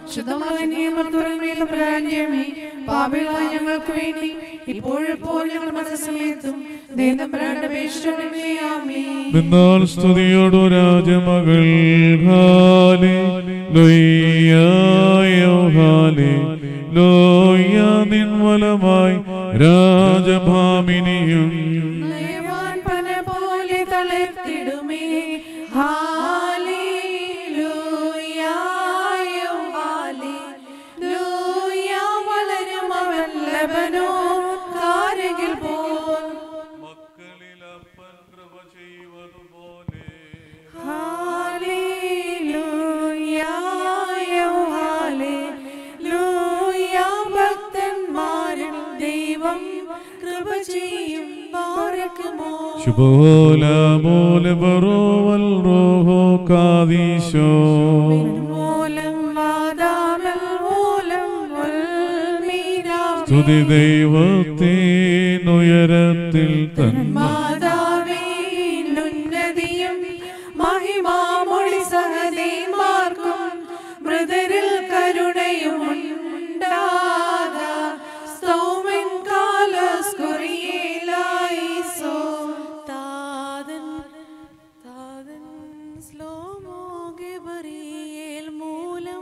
ശുദ്ധമായ നിയമത്തുറമേല പ്രാജ്യമേ പാപികളായ ഞങ്ങൾക്ക് വേണ്ടി ഇപ്പോഴെപ്പോൾ ഞങ്ങൾ മനസ്സമയത്തും ദേഹപ്രാണപേക്ഷമേ ആമേ നിന്നാൽ സ്തുതിയോടു രാജമകൾ ഹാലേ ലൊയ്യായോ ഹാലേ ലോയ്യ നിൻവലമായി രാജഭാമിനിയും നയവാൻ പന പോലെ തളർത്തിടുമേ ഹാലേലൂയായോ ഹാലേലൂയ വളരും അവൻ ലബനോ കാരകിൽ പോൽ മക്കളിൽ അപ്പൻ കൃപ ചെയ്യുവതുപോലെ ഹാലേലൂയായോ ഹാലേലൂയ ഭക്തന്മാരിൽ ദൈവം കൃപ ചെയ്യും പാരക്കുമോ ശുഭോല മോലെ ബറോവൽ റോഹോ കാദീശോ മൂലം വാദാമൽ മൂലം ഉൾമീനാമേ. സ്തുതി ദൈവത്തിനുയരത്തിൽ തന്നെ മാതാവേ ഉന്നതിയും മഹിമാമൊഴി സഹദേന്മാർക്കും മൃതരിൽ കരുണയും ഉണ്ടാക സ്തോമൻ കാലസ്കുറിയേലായിസോ താതൻ താതൻ സ്ലോമോ ഗബറിയേൽ മൂലം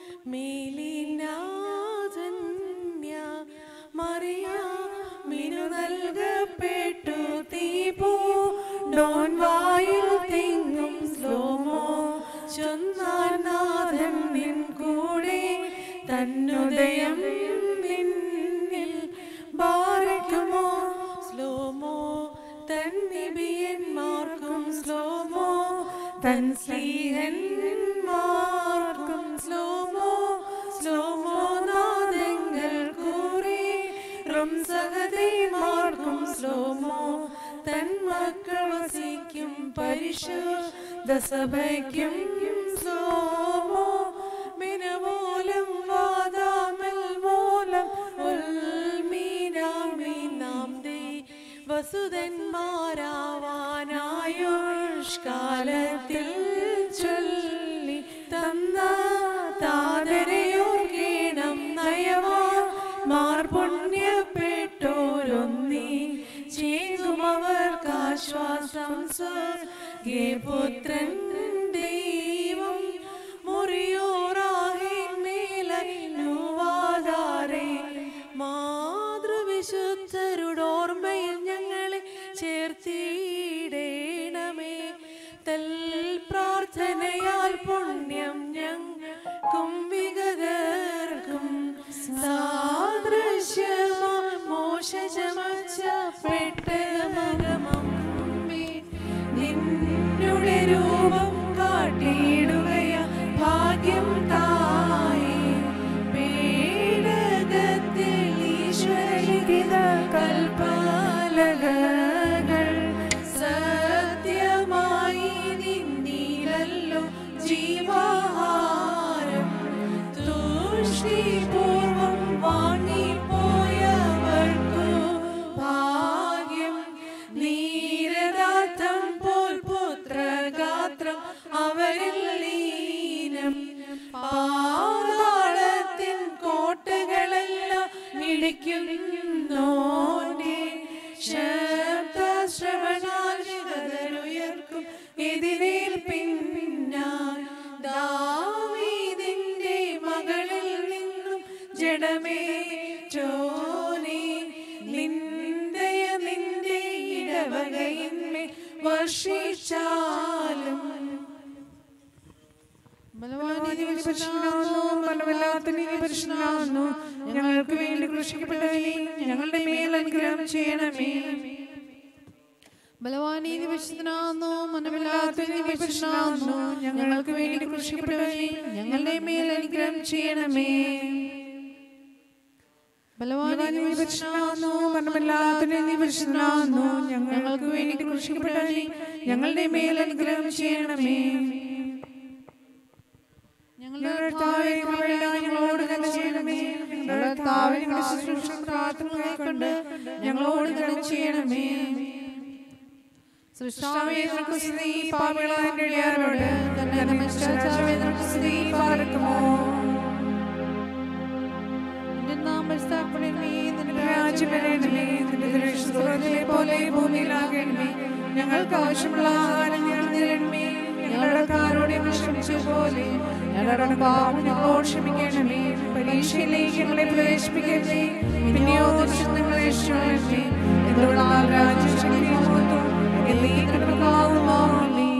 മേലിനാഥന്യ മറിയ മിനു നൽകപ്പെട്ടു തീപോ ഡോൻ വായിൽ തിങ്ങും സ്ലോമോ ചൊന്നാൻ നാഥൻ നിൻ കൂടെ തന്നുദയം നിന്നിൽ ബാരക്കുമോ സ്ലോമോ തൻ നിബിയന്മാർക്കും സ്ലോമോ തൻ സ്ലീഹന്മാർക്കും സ്ലോമോ സ്ലോമോ നാദങ്ങൾ കൂറി റും സഹദേന്മാർക്കും സ്ലോമോ തൻ മക്കൾ വസിക്കും പരിശുദ്ധ സഭയ്ക്കും സ്ലോമോ മിനമൂലം വാദാമൽ മൂലം ഉൽമീനാമീൻ നാം ദേ വസുതന്മാരാവാനായുഷ്കാലത്തിൽ ചൊല്ലി തന്ന താതരയോർഗീണം നയവാ മാർ പുണ്യപ്പെട്ടോരൊന്നി ചേകുമവർക്കാശ്വാസം സ്വർഗേ പുത്രൻ ദൈവം മുറിയോറാഹിൻ മേലൂവാതാരേ മാതൃവിശുദ്ധരുടോർമ്മയിൽ ഞങ്ങളെ ചേർത്തിടേണമേ തൽ പ്രാർത്ഥനയാൽ പുണ്യം ഞങ്ങൾക്കും വിഗതർക്കും സാദൃശ്യമാ മോശ ചമച്ചപ്പെട്ട മകമമ്മേ നിന്നുടെ രൂപം കാട്ടിയിടുകയാ ഭാഗ്യം തായേ പേടകത്തിൽ ഈശ്വരലിഖിത കൽപ്പാലകകൾ സത്യമായി നിന്നീലല്ലോ ജീവാഹാരം തൂഷ്ണിപൂർവം വാങ്ങിപ്പോയവർക്കു ഭാഗ്യം നീരദാർത്ഥം പോൽ പുത്രഗാത്രം അവരിൽ ലീനം പാതാളത്തിൻ കോട്ടകളെല്ലാം ഇടിക്കുന്നോനെ ശബ്ദശ്രവണാൽ ജഗതരുയർക്കും എതിരേൽപ്പിന്നാൻ ദാവീദിന്റെ മകളിൽ നിന്നും ജഡമേ ചോനെ നിന്ദയ നിന്റെ ഇടവകയിന്മേ വർഷിച്ചാലും ഞങ്ങൾക്ക് വേണ്ടി കൃഷിക്കപ്പെട്ടവനെ ഞങ്ങളുടെ മേൽ അനുഗ്രഹം ചെയ്യണമേ ബലവാനീതി വിശുദ്ധനാകുന്നു മനമില്ലാത്ത വിശുദ്ധനാകുന്നു ഞങ്ങൾക്ക് വേണ്ടി കൃഷിക്കപ്പെട്ടവനെ ഞങ്ങളുടെ മേൽ അനുഗ്രഹം ചെയ്യണമേ ബലവാനീതി വിശുദ്ധനാകുന്നു മനമില്ലാത്ത വിശുദ്ധനാകുന്നു ഞങ്ങൾക്ക് വേണ്ടി കൃഷിക്കപ്പെട്ടവനെ ഞങ്ങളുടെ മേൽ അനുഗ്രഹം ചെയ്യണമേ ഞങ്ങളുടെ ഞങ്ങളുടെ താവേ കൃപയുള്ള ഞങ്ങളോട് തന്നെ ചെയ്യണമേ ഞങ്ങളുടെ താവേ ഞങ്ങളുടെ ശുശ്രൂഷ പ്രാർത്ഥനകളെ കൊണ്ട് ഞങ്ങളോട് തന്നെ ചെയ്യണമേ സൃഷ്ടാവേ നമുക്ക് സ്ത്രീ പാപികളായ എന്റെ ഇടയാരോട് തന്നെ നമസ്കാരമേ നമുക്ക് സ്ത്രീ പാർക്കുമോ രാജ്യം വരേണമേ നിന്റെ ദൃഷ്ടത്തിലെ പോലെ ഭൂമിയിലാകണമേ ഞങ്ങൾക്ക് ആവശ്യമുള്ള ആഹാരം ഞങ്ങൾ നേടണമേ ഞങ്ങളുടെ കാരോടെ ക്ഷമിച്ച പോലെ ഞങ്ങളുടെ പാപം ഞങ്ങളോട് ക്ഷമിക്കണമേ പരീക്ഷയിലേക്ക് ഞങ്ങളെ പ്രവേശിപ്പിക്കണമേ പിന്നെയോ ദുഷ്ടം ഞങ്ങളെ രക്ഷിക്കണമേ എന്തുള്ള രാജ്യം ശക്തിയും മഹത്വവും എന്നേക്കുമുള്ളതാകുന്നു. ആമേൻ.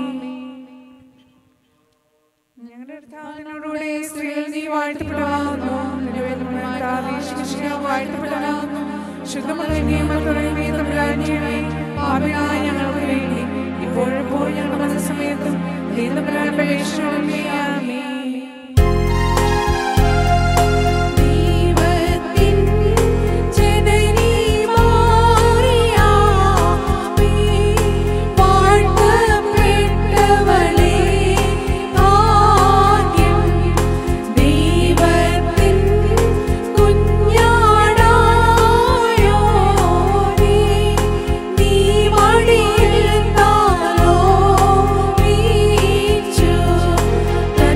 ഞങ്ങളുടെ കർത്താവിനോടുകൂടെ സ്ത്രീകൾ നീ വാഴ്ത്തപ്പെടാവുന്നു നിന്റെ വേദനമായ പ്രാദേശിക വാഴ്ത്തപ്പെടാവുന്നു ശുദ്ധമുള്ള നിയമത്തുടങ്ങി തമ്പുരാജ്യമേ പാപിയായ ഞങ്ങൾക്ക് വേണ്ടി ഇപ്പോഴെപ്പോൾ ഞങ്ങളുടെ മനസ്സമയത്തും ദീനപരാൻ പരീക്ഷണമേ ആമേൻ ദൈവത്തിൻ ജനനി മാറിയാമേ വാഴ്ത്തപ്പെട്ടവളേ ഭാഗ്യം ദൈവത്തിൻ കുഞ്ഞാടായോനേ നീ മടിയിൽ താലോ വീച്ചു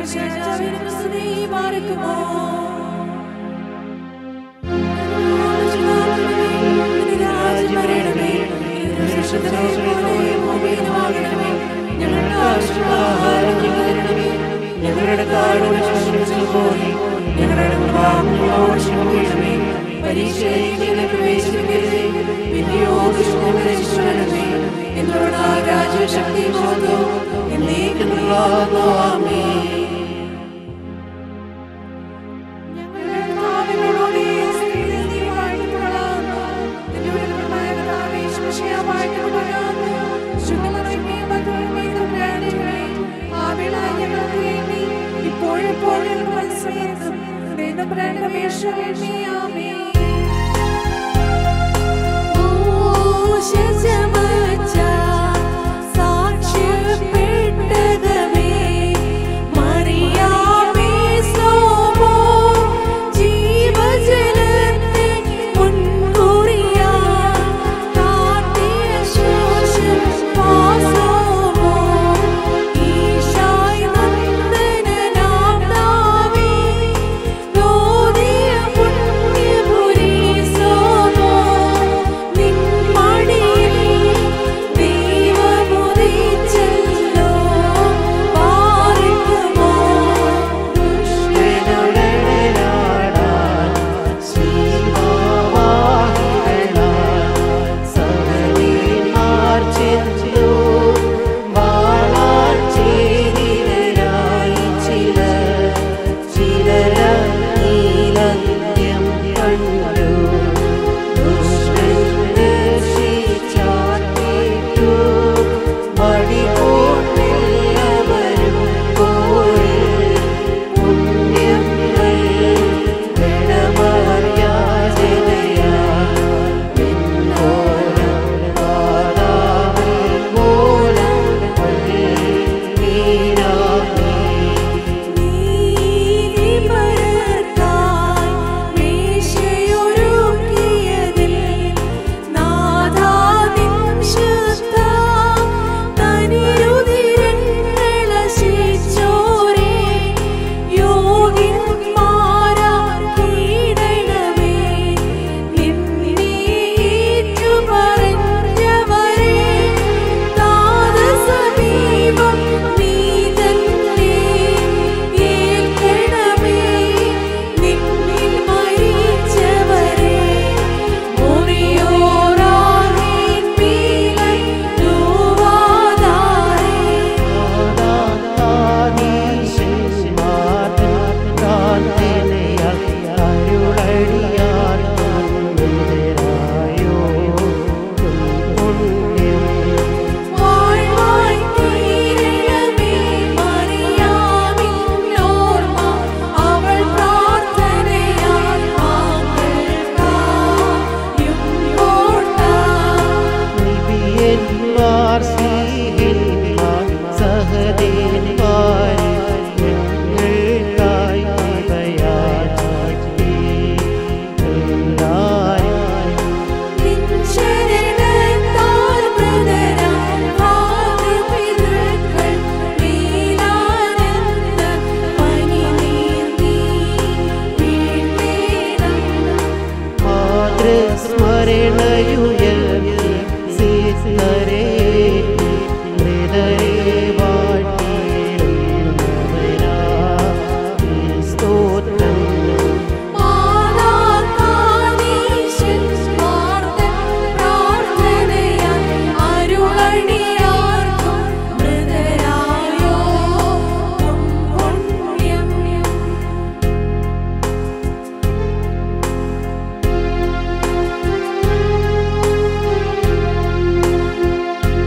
രാജാവിനും സ്തുതി പാർക്കുമോ ഞങ്ങളുടെ കാരുടെ പോലെ ഞങ്ങളുടെ പാപങ്ങളോട് ക്ഷമിക്കണമേ പരീക്ഷയിലേക്ക് പ്രവേശിപ്പിക്കരുതേ പിന്നെയോ ദുഷ്ടങ്ങളെ രക്ഷിക്കണമേ എന്നോട് ആ രാജ്യശക്തി മോദോ എന്നേക്കുള്ളതാകുന്നു ആമേൻ ഞങ്ങളുടെ പാപങ്ങളോട് സ്ത്രീയെ നീ വാഴ്ത്തപ്പെടാവുന്നു. നിന്റെ ഉടൽപ്രമായ കർത്താവേ, യേശുമിശിഹാ വാഴ്ത്തപ്പെടാവുന്നു. ശുദ്ധനിറയുകയും മധുരമേയും തമ്പുരാനേ, പാപികളായ ഞങ്ങൾക്ക് വേണ്ടി ഇപ്പോഴും എപ്പോഴും ഞങ്ങളുടെ മനസ്സമയത്തും ദൈവം തമ്പുരാന്റെ അപേക്ഷ വേണ്ടി ആമേൻ സാക്ഷ്യപ്പെട്ടതമേ മറിയാമേ സ്ലോമോ ജീവജലത്തെ മുൻകുറിയാ കാട്ടിയ ശോഷം പാസോമോ ഈശായി നന്ദനനാം നാവേ ലോദിയ പുണ്യപുരീ സോമോ നിന്മടിയിൽ ദൈവമുദിച്ചല്ലോ പാർക്കുമോ നീതിപരർക്കായി മേശയൊരുക്കിയതിൽ നാഥാ നിൻ ശുദ്ധ തനിരുതിരങ്ങളശിച്ചോരേ യോഗ്യന്മാരാം കീഴടവേ നിന്നേറ്റു പറഞ്ഞവരെ താതസമീപം നീ തന്നെ ഏൽക്കണമേ നിന്നിൽ മരിച്ചവരെ മുറിയോറാമീൻ പീലൻ തൂവാതാരേ വാഴ്വായി തീരണമേ മറിയാമിൻ ഓർമ്മ അവൾ പ്രാർത്ഥനയാൽ ആങ്കൾക്കായും ഓർത്താം നിൻശരണത്താൽ മൃതരാം മാതൃപിതൃക്കൾ മേലാനന്ദ പനിനീർ നീ വീഴ്ത്തേണം സ്മരണയുയർത്തി സീസരേ ഹൃദയേ വാഴ്ത്തിയിടുന്നവനാ സ്തോത്രം മാതാകാനീശൻ സ്വാർത്ഥൻ പ്രാർത്ഥനയാൽ അരുളണിയാർക്കും മൃതരായോ പുണ്യം ും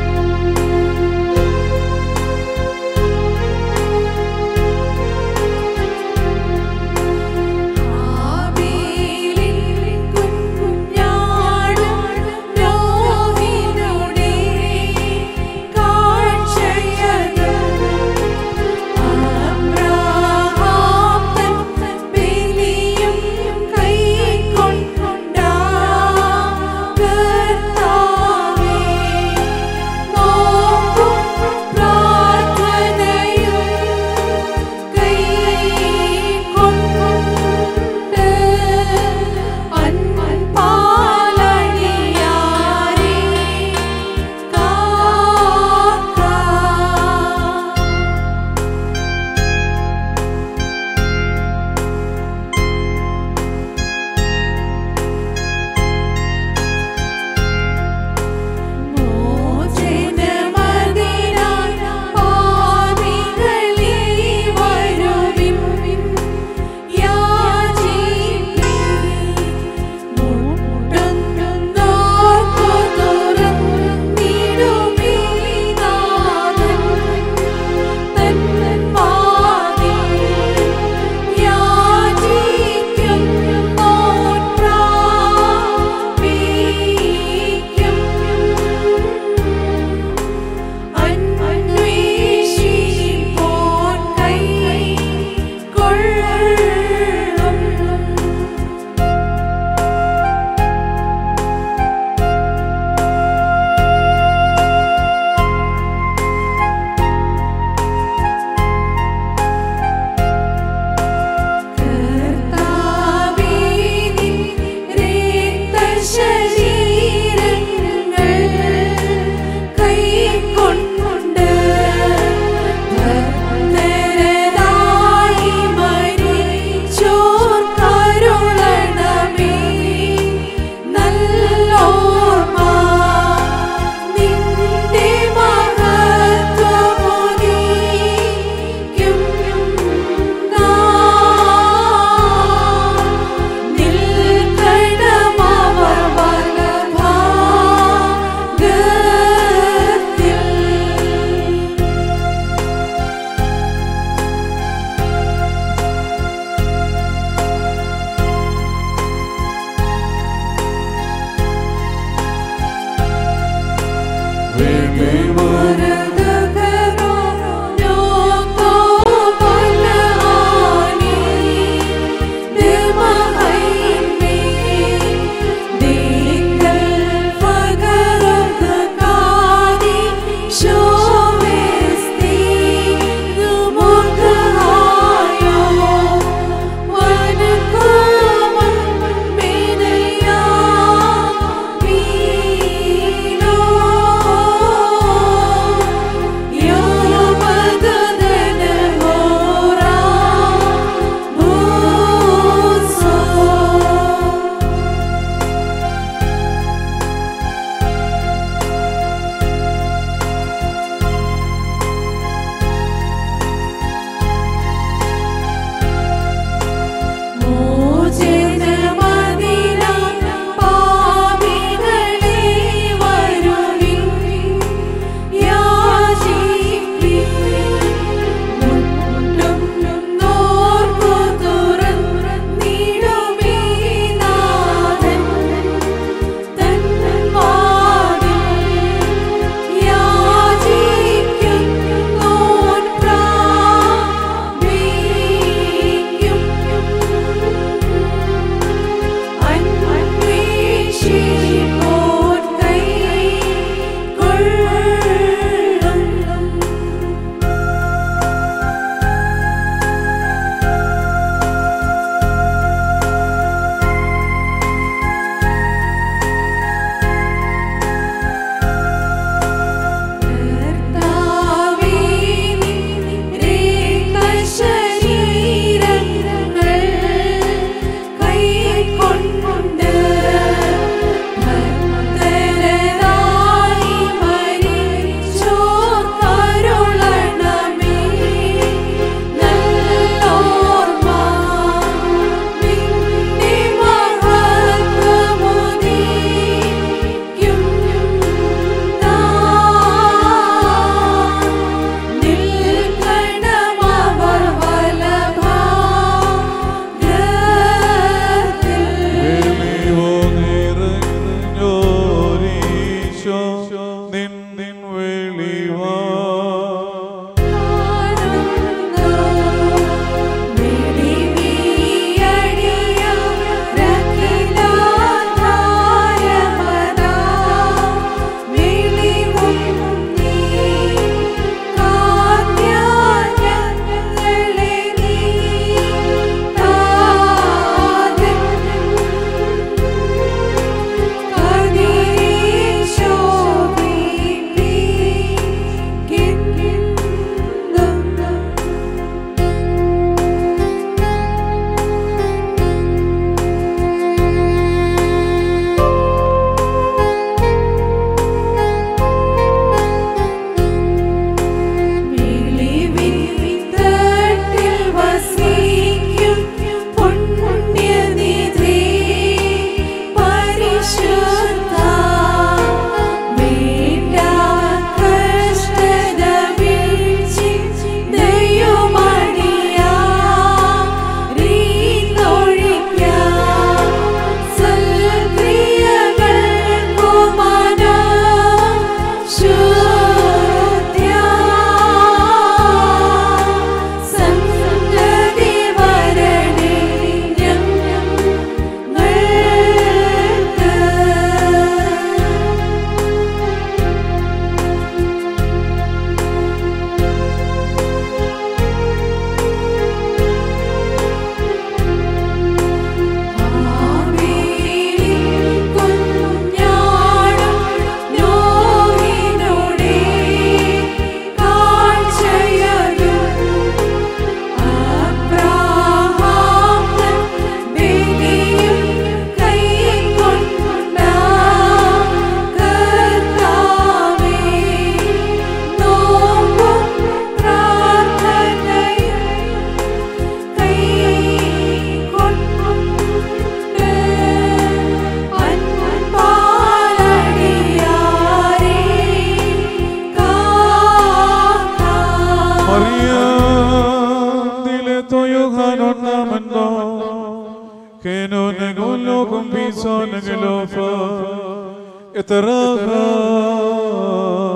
que no negó con piso en el ofa. Eterna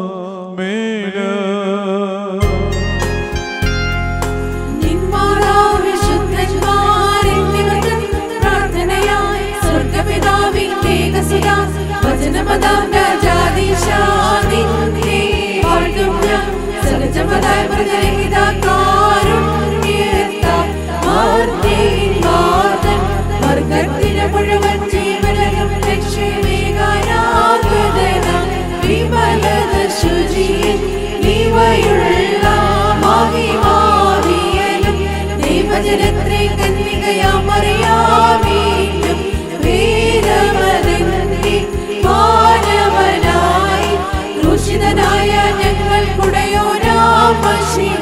വർഗത്തിന് മുഴുവൻ ജീവനും ലക്ഷ്യമേകാനാകുതനം വിമലത ശുചിയിൽ ഇവയുള്ള മഹിമാവിയലും ദൈവജനത്തെ കന്യകയാമറിയാമീനും വീരമരന്റെ മാനവനായി ക്രൂശിതനായ ഞങ്ങൾ കുടയോരാമശിഹ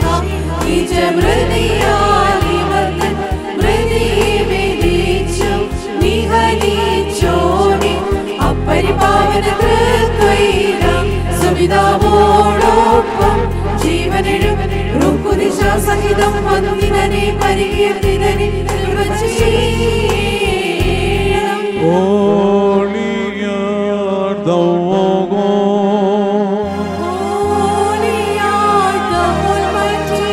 നിജമൃതിയാലിവർത്തൻ മൃതിവിധിച്ചു നിഹനിച്ചോടി അപ്പരിപാവന തൃത്വൈരം സുവിതാവോടൊപ്പം ജീവനിഴും റുക്കുദിശ സഹിതം വന്നിനെ പരികീർത്തിനെ നിർവച്ച് ചെയ്യണം Holy art thou, O God. Holy art thou, Almighty.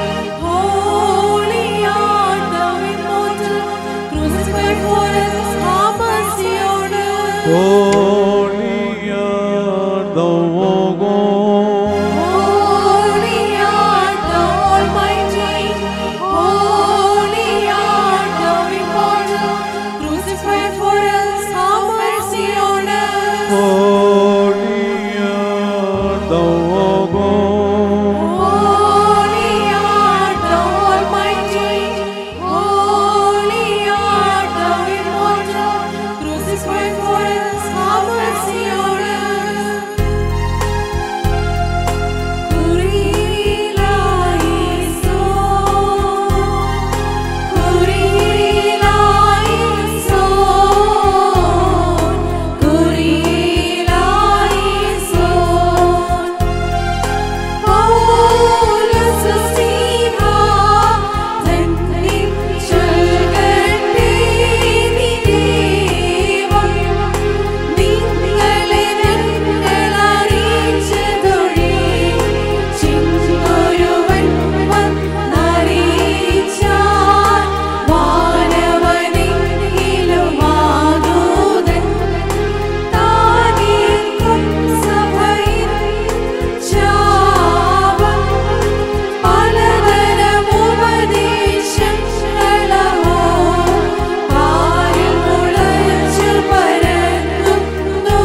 Holy art thou, immortal. Crucified for us, have mercy on us. Holy art thou, O God. Holy art thou, Almighty. Holy art thou, immortal. Crucified for us, have mercy on us. Holy art thou, O God. Holy art thou, Almighty. Holy art thou, immortal. Crucified for us, have mercy on us. നിങ്ങളെ ഞങ്ങൾ അറിയിച്ചതൊഴി ചിന്തൊരുവൻ വന്നറിയിച്ചാൽ വാനവനെങ്കിലുമാതൂതൻ താനേക്കും സഭയിൽ ശാപം പലതരമുപദേശങ്ങളോ പാലിൽ മുളച്ചു പരന്നു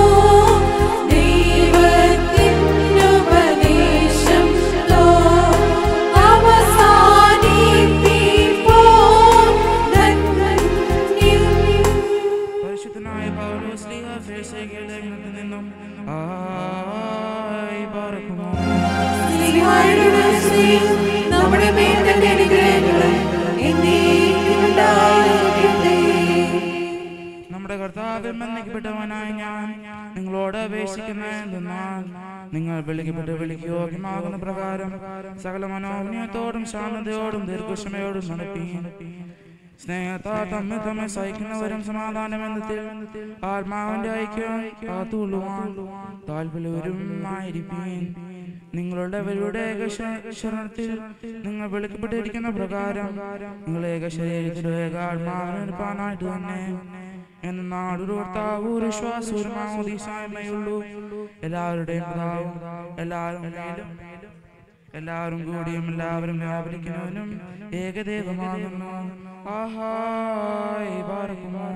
ദൈവത്തിനുപദേശം തോ അവസാനിപ്പിപ്പോ ധന്യം പരിശുദ്ധനായ പൗലോസ് ലീഗ ഫേസേക്കിയ ലേഖനത്തിൽ നിന്നും ആയി പാർക്കുമോ സ്നേഹായുടെ സ്നേഹം നമ്മുടെ മേൽ തന്റെ അനുഗ്രഹങ്ങളും എന്നേക്കും ഉണ്ടായിരിക്കട്ടെ. നമ്മുടെ കർത്താവിൽ ബന്ധിക്കപ്പെട്ടവനായ ഞാൻ നിങ്ങളോട് അപേക്ഷിക്കുന്ന എന്തെന്നാൽ നിങ്ങൾ വിളിക്കപ്പെട്ട് വിളിക്ക് യോഗ്യമാകുന്ന പ്രകാരം സകല മനോവിനയത്തോടും ശാന്തതയോടും ദീർഘക്ഷമയോടും നടത്തി സ്നേഹത്താ തമ്മിൽ തമ്മിൽ സഹിക്കുന്നവരും സമാധാനബന്ധത്തിൽ ആത്മാവിന്റെ ഐക്യം കാത്തുകൊള്ളുവാൻ താല്പര്യവരും ആയിരിപ്പീൻ നിങ്ങളുടെ അവരുടെ ഏകശരണത്തിൽ നിങ്ങൾ വിളിക്കപ്പെട്ടിരിക്കുന്ന പ്രകാരം നിങ്ങൾ ഏക ശരീരത്തിൽ ഏക ആത്മാവിനെടുപ്പാനായിട്ട് തന്നെ എന്ന നാടൊരു കർത്താവ് ഒരു വിശ്വാസം ഒരു മാമോദീസായ്മയുള്ളൂ എല്ലാവരുടെയും പിതാവും എല്ലാവരും മേലും എല്ലാവരും കൂടിയും എല്ലാവരും വ്യാപരിക്കുന്നവനും ഏകദേവമാകുന്നു ആഹായ് പാർക്കുമോ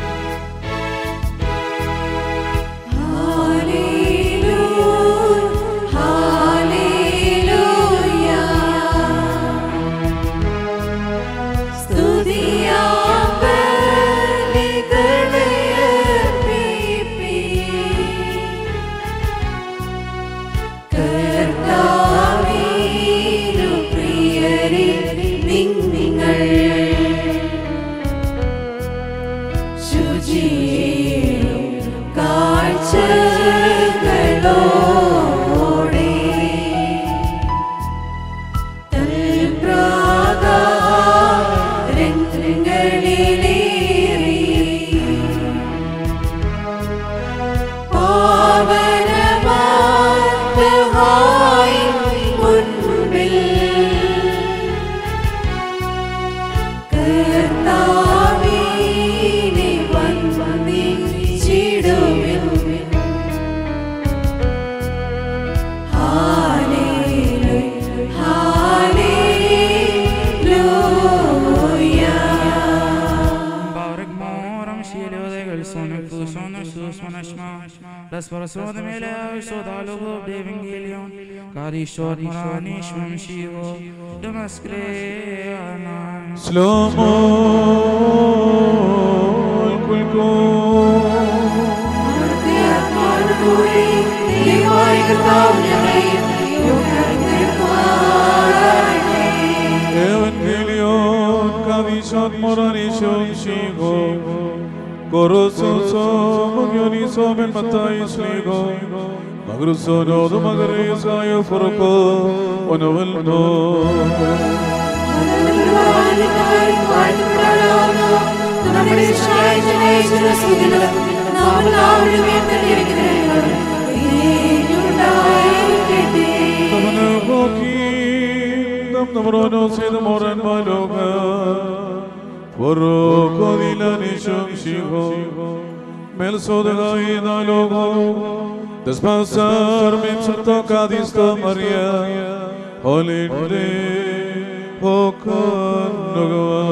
ഹല്ലേലൂയ, ഹല്ലേലൂയ. സ്തുതിയാം ബലികളെ അർപ്പിപ്പീൻ. കർത്താവീരു പ്രിയരെ നിങ്ങൾ ശുചിയും കാഴ്ചകളോ Las personas de Mele, Sodalo, de Evangelion, Karishot, Moranish, Mamshivo, Damaskre, Anai. سلام الكل Evangelion kavishot moranishon shigo Korososo magyoniso ben matais ligo Magrusono do magaresayo foroko Onovelno നമ്മുടെ നാം എല്ലാവരും ഉണ്ടായിരിക്കട്ടെ Tamana hoki Nam namrono sid moran maloga Voro kodila nishon shigo Mel sodagai nalogo Despasar min sutta kadisto Maria Holinde Hokan nogwa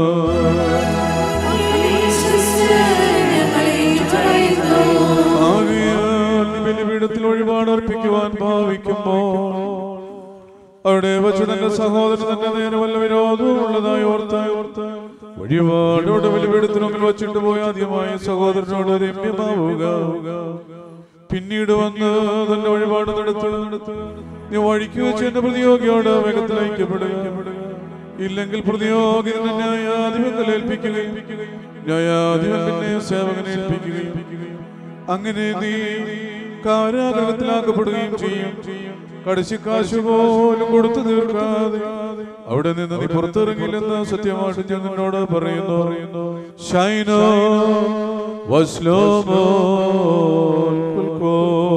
ആകയാൽ ബലിപീഠത്തിൽ വഴിപാട് അർപ്പിക്കുവാൻ ഭാവിക്കുമ്പോൾ അവിടെ വെച്ച് തന്റെ സഹോദരൻ തന്നെ നേരെ വല്ല വിരോധവും ഉള്ളതായി ഓർത്ത ഓർത്ത വഴിപാടോട് ബലിപീഠത്തിന് മുമ്പിൽ വച്ചിട്ട് പോയ ആദ്യമായി സഹോദരനോട് രമ്യമാവുക പിന്നീട് വന്ന് തന്റെ വഴിപാട് നടത്ത് നീ വഴിക്ക് വെച്ച് എന്റെ പ്രതിയോഗിയോട് വേഗത്തിൽ ഐക്യപ്പെടുക ഇല്ലെങ്കിൽ പ്രതിയോഗി നിന്നെ ന്യായാധിപങ്ങൾ ഏൽപ്പിക്കുകയും ന്യായാധിപൻ പിന്നെ സേവകനെ ഏൽപ്പിക്കുകയും അങ്ങനെ നീ കാരാഗ്രഹത്തിലാക്കപ്പെടുകയും ചെയ്യും കടിശിക്കാശ് പോലും കൊടുത്തു തീർക്കാതെ അവിടെ നിന്ന് നീ പുറത്തിറങ്ങില്ലെന്ന് സത്യമായിട്ട് ഞാൻ നിന്നോട് പറയുന്നു പറയുന്നു ഷൈനോ വസ്ലോമോ കുൽക്കോ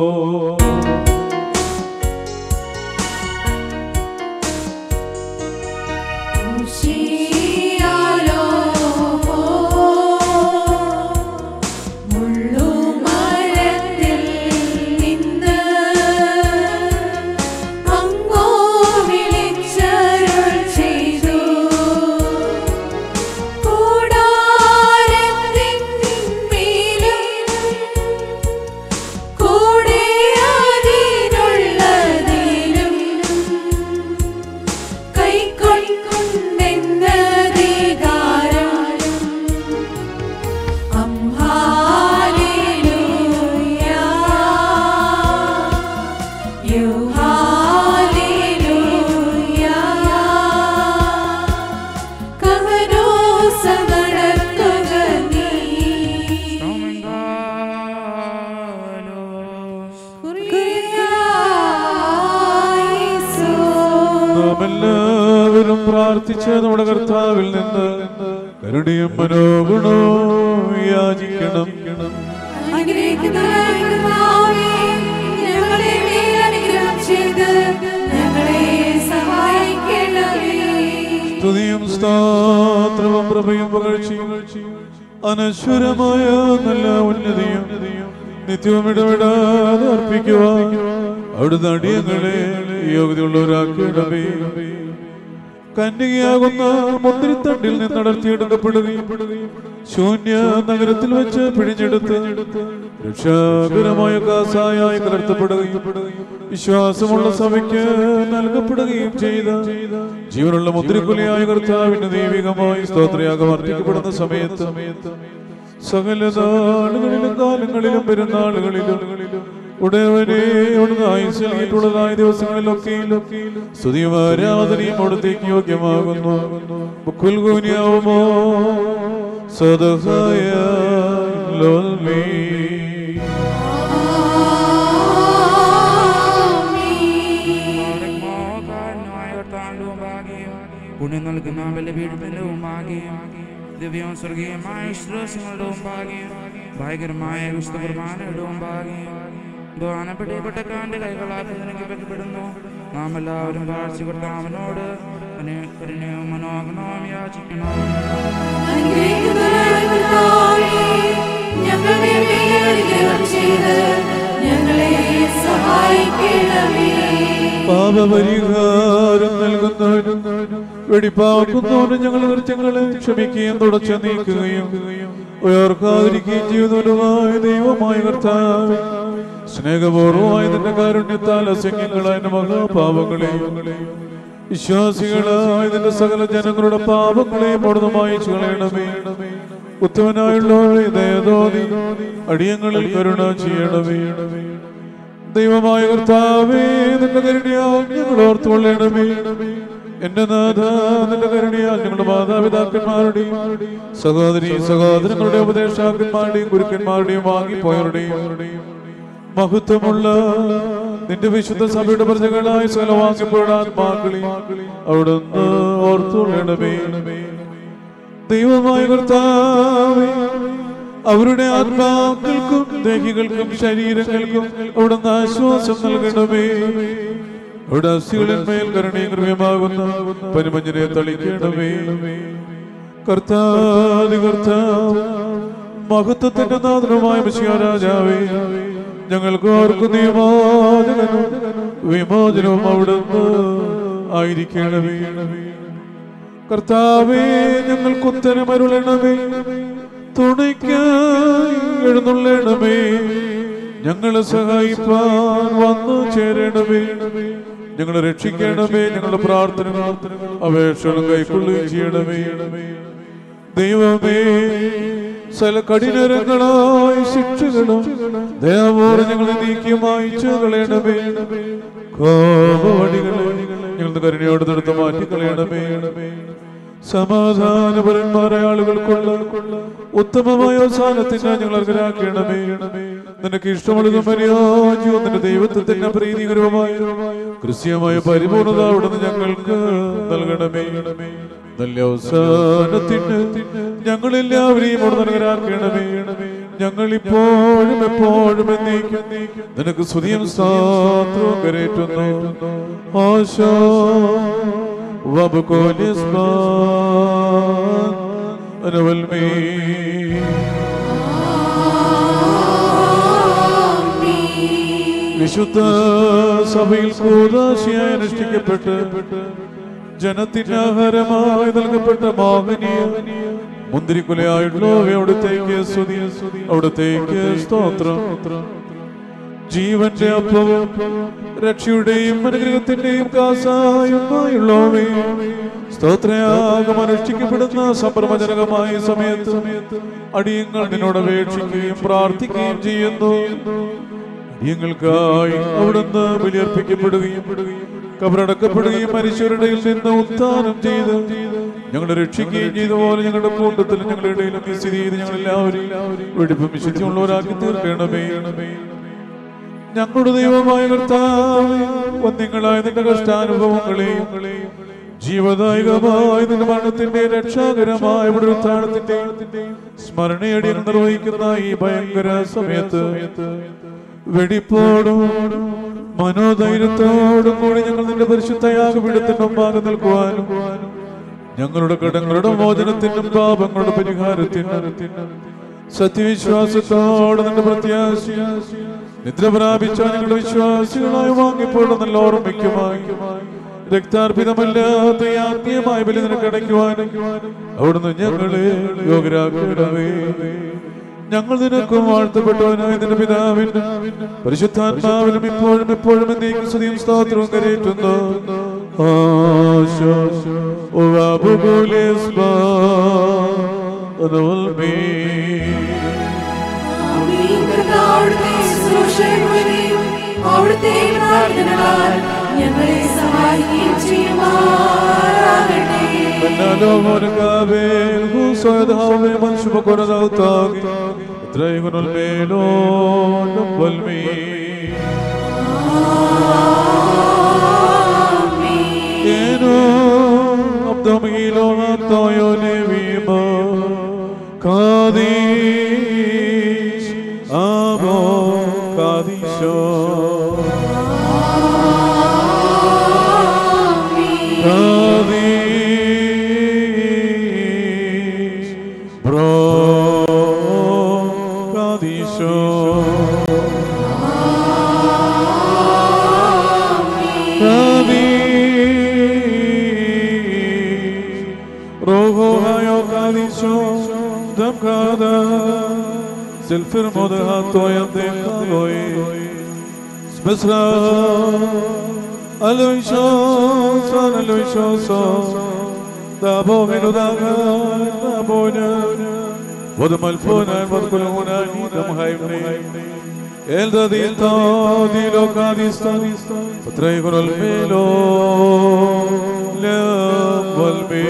മുള്ളുമരത്തിൽ നിന്ന് അങ്ങോ വിളിച്ചരുൾ ചെയ്തു കൂടാരത്തിന്മേലും കൂടെ അതിനുള്ളതിലും കൈക്കൊണ്ടെന്നധികാരം അംഹാലേലൂയ യുഹാലേലൂയ കഹനോസ നടത്തുക നീ നാം എല്ലാവരും പ്രാർത്ഥിച്ച് നമ്മുടെ കർത്താവിൽ നിന്ന് കരുണയും മനോഗുണവും യാചിക്കണം അനുഗ്രഹിക്കുന്നവനായ കർത്താവേ, ഞങ്ങളുടെ മേൽ അനുഗ്രഹം ചെയ്ത് ഞങ്ങളെ സഹായിക്കണമേ സ്തുതിയും സ്തോത്രവും പ്രഭയും പകർച്ചയും അനശ്വരമായ നല്ല ഉന്നതിയും നിത്യവും ഇടപെടാതെ അർപ്പിക്കുവാൻ അവിടുന്ന് അടിയങ്ങളെ യോഗ്യതയുള്ളവരാക്കിയിടമേ കന്യകയാകുന്ന മുന്തിരിത്തണ്ടിൽ നിന്ന് അടർത്തിയെടുക്കപ്പെടുകയും ശൂന്യ നഗരത്തിൽ വെച്ച് പിഴിഞ്ഞെടുത്ത് രക്ഷാകരമായ കാസായി കലർത്തപ്പെടുകയും വിശ്വാസമുള്ള സഭയ്ക്ക് നൽകപ്പെടുകയും ചെയ്ത ജീവനുള്ള മുദ്രക്കുലിയായ കർത്താവിന്റെ ദൈവികമായി സ്തോത്രയാഗം അർപ്പിക്കപ്പെടുന്ന സമയത്ത് സകല നാളുകളിലും കാലങ്ങളിലും പെരുന്നാളുകളിലും ഉടവനെ അവിടുന്ന് ആയുസ് നൽകിയിട്ടുള്ളതായ ദിവസങ്ങളിലൊക്കെ സ്തുതിയും ആരാധനയും അവിടത്തേക്ക് യോഗ്യമാകുന്നു ബുക്കുൽ ഗൂനിയാവുമോ സദഹായ ലോൽമീ പുണ്യം നൽകുന്ന ബലപീഠത്തിലും ഭാഗ്യം ദിവ്യവും സ്വർഗീയമായ ശ്രോസങ്ങളുടെയും ഭാഗ്യം ഭയങ്കരമായ വിശുദ്ധ കുർബാനയുടെയും ഭാഗ്യം ബഹുമാനപ്പെട്ട കാന്റെ കൈകളാക്കി നിനക്കപ്പെടുന്നു നാം എല്ലാവരും കാഴ്ച കർത്താവിനോട് കരുണയും മനോഹരവും യാചിക്കണം അനുഗ്രഹിക്കുന്നവനായ കർത്താവേ, ഞങ്ങളുടെ മേൽ അനുഗ്രഹം ചെയ്ത് ഞങ്ങളെ സഹായിക്കണമേ പാപപരിഹാര പരിഹാരം നൽകുന്നവനും വെടിപ്പാക്കുന്നവനും ഞങ്ങളുടെ കൃത്യങ്ങളെ ക്ഷമിക്കുകയും തുടച്ചു നീക്കുകയും ഉയർക്കാതിരിക്കുകയും ചെയ്യുന്നവനുമായ ദൈവമായ കർത്താവ് സ്നേഹപൂർവമായ നിന്റെ കാരുണ്യത്താൽ അസംഖ്യങ്ങളായ എന്റെ മഹാപാപങ്ങളെയും വിശ്വാസികളായ നിന്റെ സകല ജനങ്ങളുടെ പാപങ്ങളെയും പൂർണ്ണമായി കളയണമേ ഉത്തമനായുള്ളവരെ ദയതോതി അടിയങ്ങളിൽ കരുണ ചെയ്യണമേ ദൈവമായ കർത്താവേ നിന്റെ കരുണയാൽ ഞങ്ങൾ ഓർത്തുകൊള്ളണമേ എന്റെ നാഥ നിന്റെ കരുണയാൽ ഞങ്ങളുടെ മാതാപിതാക്കന്മാരുടെയും സഹോദരി സഹോദരങ്ങളുടെ ഉപദേഷ്ടാക്കന്മാരുടെയും ഗുരുക്കന്മാരുടെയും വാങ്ങിപ്പോയവരുടെയും മഹത്വമുള്ള നിന്റെ വിശുദ്ധ സഭയുടെ പ്രജകളായ സകലവാസപ്പോഴുടെ ആത്മാക്കളെ അവിടുന്ന് ഓർത്തുകൊള്ളണമേ ദൈവമായ കർത്താവേ അവരുടെ ആത്മാക്കൾക്കും ദേഹികൾക്കും ശരീരങ്ങൾക്കും അവിടുന്ന് ആശ്വാസം നൽകണമേ അവിടെ അസ്ഥികളിന്മേൽ കരുണയും കൃപയമാകുന്ന പനിമഞ്ഞിനെ തളിക്കണമേ കർത്താതി കർത്താവ് മഹത്വത്തിന്റെ നാഥനുമായ മിശിയ രാജാവേ ഞങ്ങൾക്ക് ആർക്കും നിയമാചകനും വിമോചനവും അവിടുന്ന് ആയിരിക്കണമേ കർത്താവേ ഞങ്ങൾക്ക് ഉത്തരം അരുളണമേ തുണയ്ക്കായി എഴുന്നള്ളണമേ ഞങ്ങളെ സഹായിപ്പാൻ വന്നു ചേരണമേ ഞങ്ങളെ രക്ഷിക്കണമേ ഞങ്ങളുടെ പ്രാർത്ഥനകൾ അപേക്ഷകളും കൈക്കൊള്ളുകയും ചെയ്യണമേ ദൈവമേ ചില കഠിനരങ്ങളായ ശിക്ഷകളും ദയാപൂർവ്വം ഞങ്ങളെ നീക്കി മായിച്ചു കളയണമേ കോപവടികളെ ഞങ്ങളുടെ കരുണയോട് നിർത്ത് മാറ്റി കളയണമേ സമാധാനപരന്മാരായ ആളുകൾക്കുള്ള ഉത്തമമായ അവസാനത്തിന് ഞങ്ങൾ അർഹരാക്കണമേ നിനക്ക് ഇഷ്ടമുള്ളതും അനുയോജ്യവും നിന്റെ ദൈവത്വത്തിന് പ്രീതികരവുമായ ക്രിസ്ത്യമായ പരിപൂർണത അവിടുന്ന് ഞങ്ങൾക്ക് നൽകണമേ നല്ല അവസാനത്തിന് ഞങ്ങളെല്ലാവരെയും അവിടെ നൽകരാക്കണമേ ഞങ്ങൾ ഇപ്പോഴും എപ്പോഴും എന്നേക്കും നിനക്ക് സ്തുതിയും സാത്രവും കരേറ്റുന്നു ആശ وبكل اسمان انا والمين വിശുദ്ധ സഭയിൽ കൂതാശിയായി അനുഷ്ഠിക്കപ്പെട്ട് ജനത്തിന് ആഹാരമായി നൽകപ്പെട്ട മോഹനീയ മുന്തിരിക്കുലയായിട്ടുള്ള അവിടത്തേക്ക് സ്തുതി അവിടത്തേക്ക് സ്തോത്രം ജീവന്റെ അപ്പവും രക്ഷയുടെയും അനുഗ്രഹത്തിന്റെയും കാസായുമായുള്ളവേ സ്തോത്രയാഗം അനുഷ്ഠിക്കപ്പെടുന്ന സംഭ്രമജനകമായ സമയത്ത് അടിയങ്ങൾ നിന്നോട് അപേക്ഷിക്കുകയും പ്രാർത്ഥിക്കുകയും ചെയ്യുന്നു അടിയങ്ങൾക്കായി അവിടുന്ന് ബലിയർപ്പിക്കപ്പെടുകയും കബറടക്കപ്പെടുകയും മരിച്ചവരുടെയിൽ നിന്ന് ഉത്ഥാനം ചെയ്ത് ഞങ്ങളെ രക്ഷിക്കുകയും ചെയ്ത പോലെ ഞങ്ങളുടെ കൂട്ടത്തിൽ ഞങ്ങളുടെ ഇടയിലും നീ സ്ഥിതി ചെയ്ത് ഞങ്ങളെല്ലാവരും വെടിപ്പും വിശുദ്ധിയുള്ളവരാക്കി തീർക്കണമേ ഞങ്ങളുടെ ദൈവമായ കർത്താവ് വന്യങ്ങളായ നിന്റെ കഷ്ടാനുഭവങ്ങളെയും ജീവദായകമായ നിന്റെ മരണത്തിന്റെ രക്ഷാകരമായ പുനരുത്ഥാനത്തിന്റെ സ്മരണയടിയിൽ നിർവഹിക്കുന്ന ഈ ഭയങ്കര സമയത്ത് വെടിപ്പോടും മനോധൈര്യത്തോടും കൂടി ഞങ്ങൾ നിന്റെ പരിശുദ്ധയാഗപീഠത്തിന്റെ മുമ്പാകെ നിൽക്കുവാനും ഞങ്ങളുടെ കടങ്ങളുടെ മോചനത്തിനും പാപങ്ങളുടെ പരിഹാരത്തിനും സത്യവിശ്വാസത്തോടെ നിന്റെ പ്രത്യാശ നിദ്ര പ്രാപിച്ച ഞങ്ങളുടെ വിശ്വാസികളായ വാങ്ങിപ്പോടെ നല്ല ഓർമ്മയ്ക്കുമായി രക്താർപ്പിതമല്ലാത്ത ഈ ആത്മീയമായ ബലി നിനക്ക് അടയ്ക്കുവാനും അവിടുന്ന് ഞങ്ങളെ യോഗ്യരാക്കണമേ ഞങ്ങൾ നിനക്കും വാഴ്ത്തപ്പെട്ടവനായ നിന്റെ പിതാവിനും പരിശുദ്ധാത്മാവിനും ഇപ്പോഴും എപ്പോഴും എന്നേക്കും സ്തുതിയും സ്തോത്രവും കരയേറ്റുന്നു ആശോ ഓ അബുബുലിസ്ബാ അവിടുത്തെ ശുശ്രൂഷകളെയും അവിടുത്തെ പ്രാർത്ഥനകളാൽ ഞങ്ങളെ സഹായിക്കുകയും ചെയ്യുമാറാകട്ടെ Traigono il velo, non volmi. Eno abdomilo antoio nevimo, Kaddish, amo Kaddisho. Kaddish, bro, Kaddisho. Still firmo de hatoya de kaloy Sbesra Aloy shosan aloy shosan Dabo minu daga Dabo na Vodam alfona Vodkul huna Nidam haimne El dadito Dilo kadista Patraigo al melo Le volví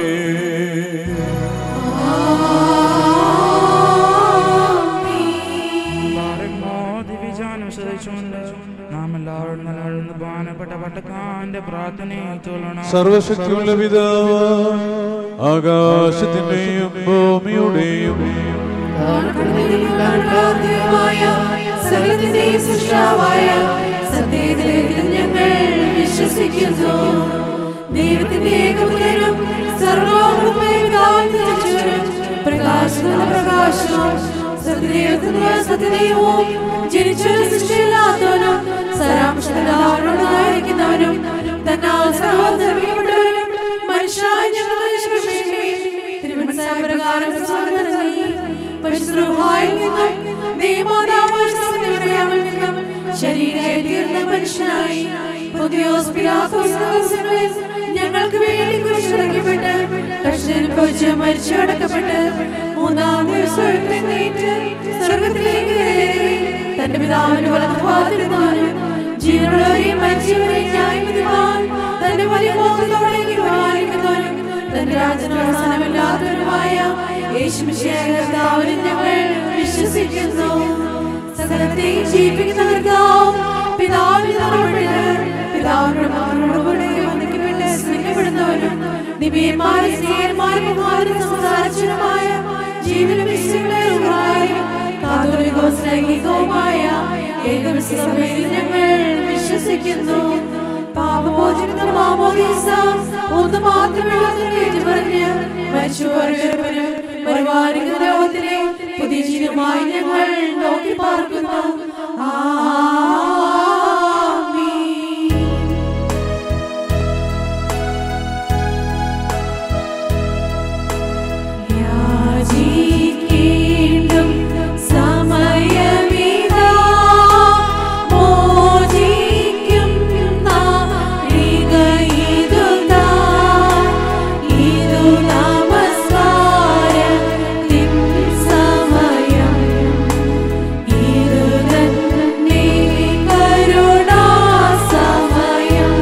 ബാരക്മോ ദിവ്യജാനം ശ്രദ്ധിച്ചുകൊണ്ട് നാം എല്ലാവരും നിലകൊള്ളുന്ന ബഹുമാനപ്പെട്ട പട്ടക്കാന്റെ പ്രാർത്ഥനയെ ചൊല്ലണം സർവശക്തിയുള്ള പിതാവ് ആകാശത്തിന്റെയും ഭൂമിയുടെയും കാണപ്പെടുന്നതിനുള്ളാദ്യമായ സകലത്തിന്റെയും സൃഷ്ടാവായ സത്യത്തിലേക്ക് ഞങ്ങൾ വിശ്വസിക്കുന്നു ദൈവത്തിന്റെ ഏകപുത്രനും സർവോപരിതാവിനും പ്രകാശമുള്ള പ്രകാശവും സത്യദൈവത്തിന്റെ സത്യദൈവവും ജനിച്ചൊരു സൃഷ്ടിയില്ലാത്തവനും സരാംശത്തിലായിരിക്കുന്നവനും തന്നാൽ സഹോദരപ്പെട്ടവനും മനുഷ്യരായ ഞങ്ങളുടെ തിരുവനന്തപുരകാരം പരിശുദ്ധഹായിൽ നിന്നും ദൈവമാതാവായ സത്യവിടയാമിൽ നിന്നും ശരീരമായി തീർന്ന മനുഷ്യനായി പുതിയോസ് പിലാത്തോസ് ദിവസങ്ങളിൽ ഞങ്ങൾക്ക് വേണ്ടി കുരിശിറക്കപ്പെട്ട് കഷ്ടനുഭവിച്ച് മരിച്ചടക്കപ്പെട്ട് മൂന്നാം ദിവസം എഴുന്നേറ്റ് സ്വർഗത്തിലേക്ക് കയറി തന്റെ പിതാവിന്റെ വലത്ത് ഭാഗത്തിരുന്നാലും ജീവനുള്ളവരെയും മരിച്ചവരെയും ന്യായവിധിമാൻ തന്റെ വലിയ മോഹത്തോടേക്ക് പരിപാലിക്കുന്നവനും തന്റെ രാജനാസ്ഥാനമില്ലാത്തവരുമായ യേശുമിശേഖർത്താവിനെ ഞങ്ങൾ വിശ്വസിക്കുന്നു സകലത്തെയും ജീവിക്കുന്ന കർത്താവും പിതാവിന് തുറവിട്ട് പിതാവിനോട് മകനോടുകൂടെ വന്ദിക്കപ്പെട്ട് സ്നേഹപ്പെടുന്നവനും ദിവ്യന്മാരെ സ്നേഹന്മാരും ബഹുമാനും സംസാരിച്ചതുമായ ജീവനും വിശ്വങ്ങളായും കാതോലികവും സ്നേഹികവുമായ ഏകവിശ്വസഭയിൽ ഞങ്ങൾ വിശ്വസിക്കുന്നു പാപമോചനം മാമോദീസ ഒന്ന് മാത്രമേ പറഞ്ഞ് മരിച്ചുപോയവരും വരുവാനിക്കുന്ന ലോകത്തിലെ പുതിയ ജീവിതമായി ഞങ്ങൾ നോക്കി പാർക്കുന്നു ആമീൻ യാചിക്കേണ്ടും സമയമിതാ മോചിക്കും നാഴിക ഇതുതാ ഇതു നമസ്കാരത്തിൻ സമയം ഇതു തന്നെ കരുണാസമയം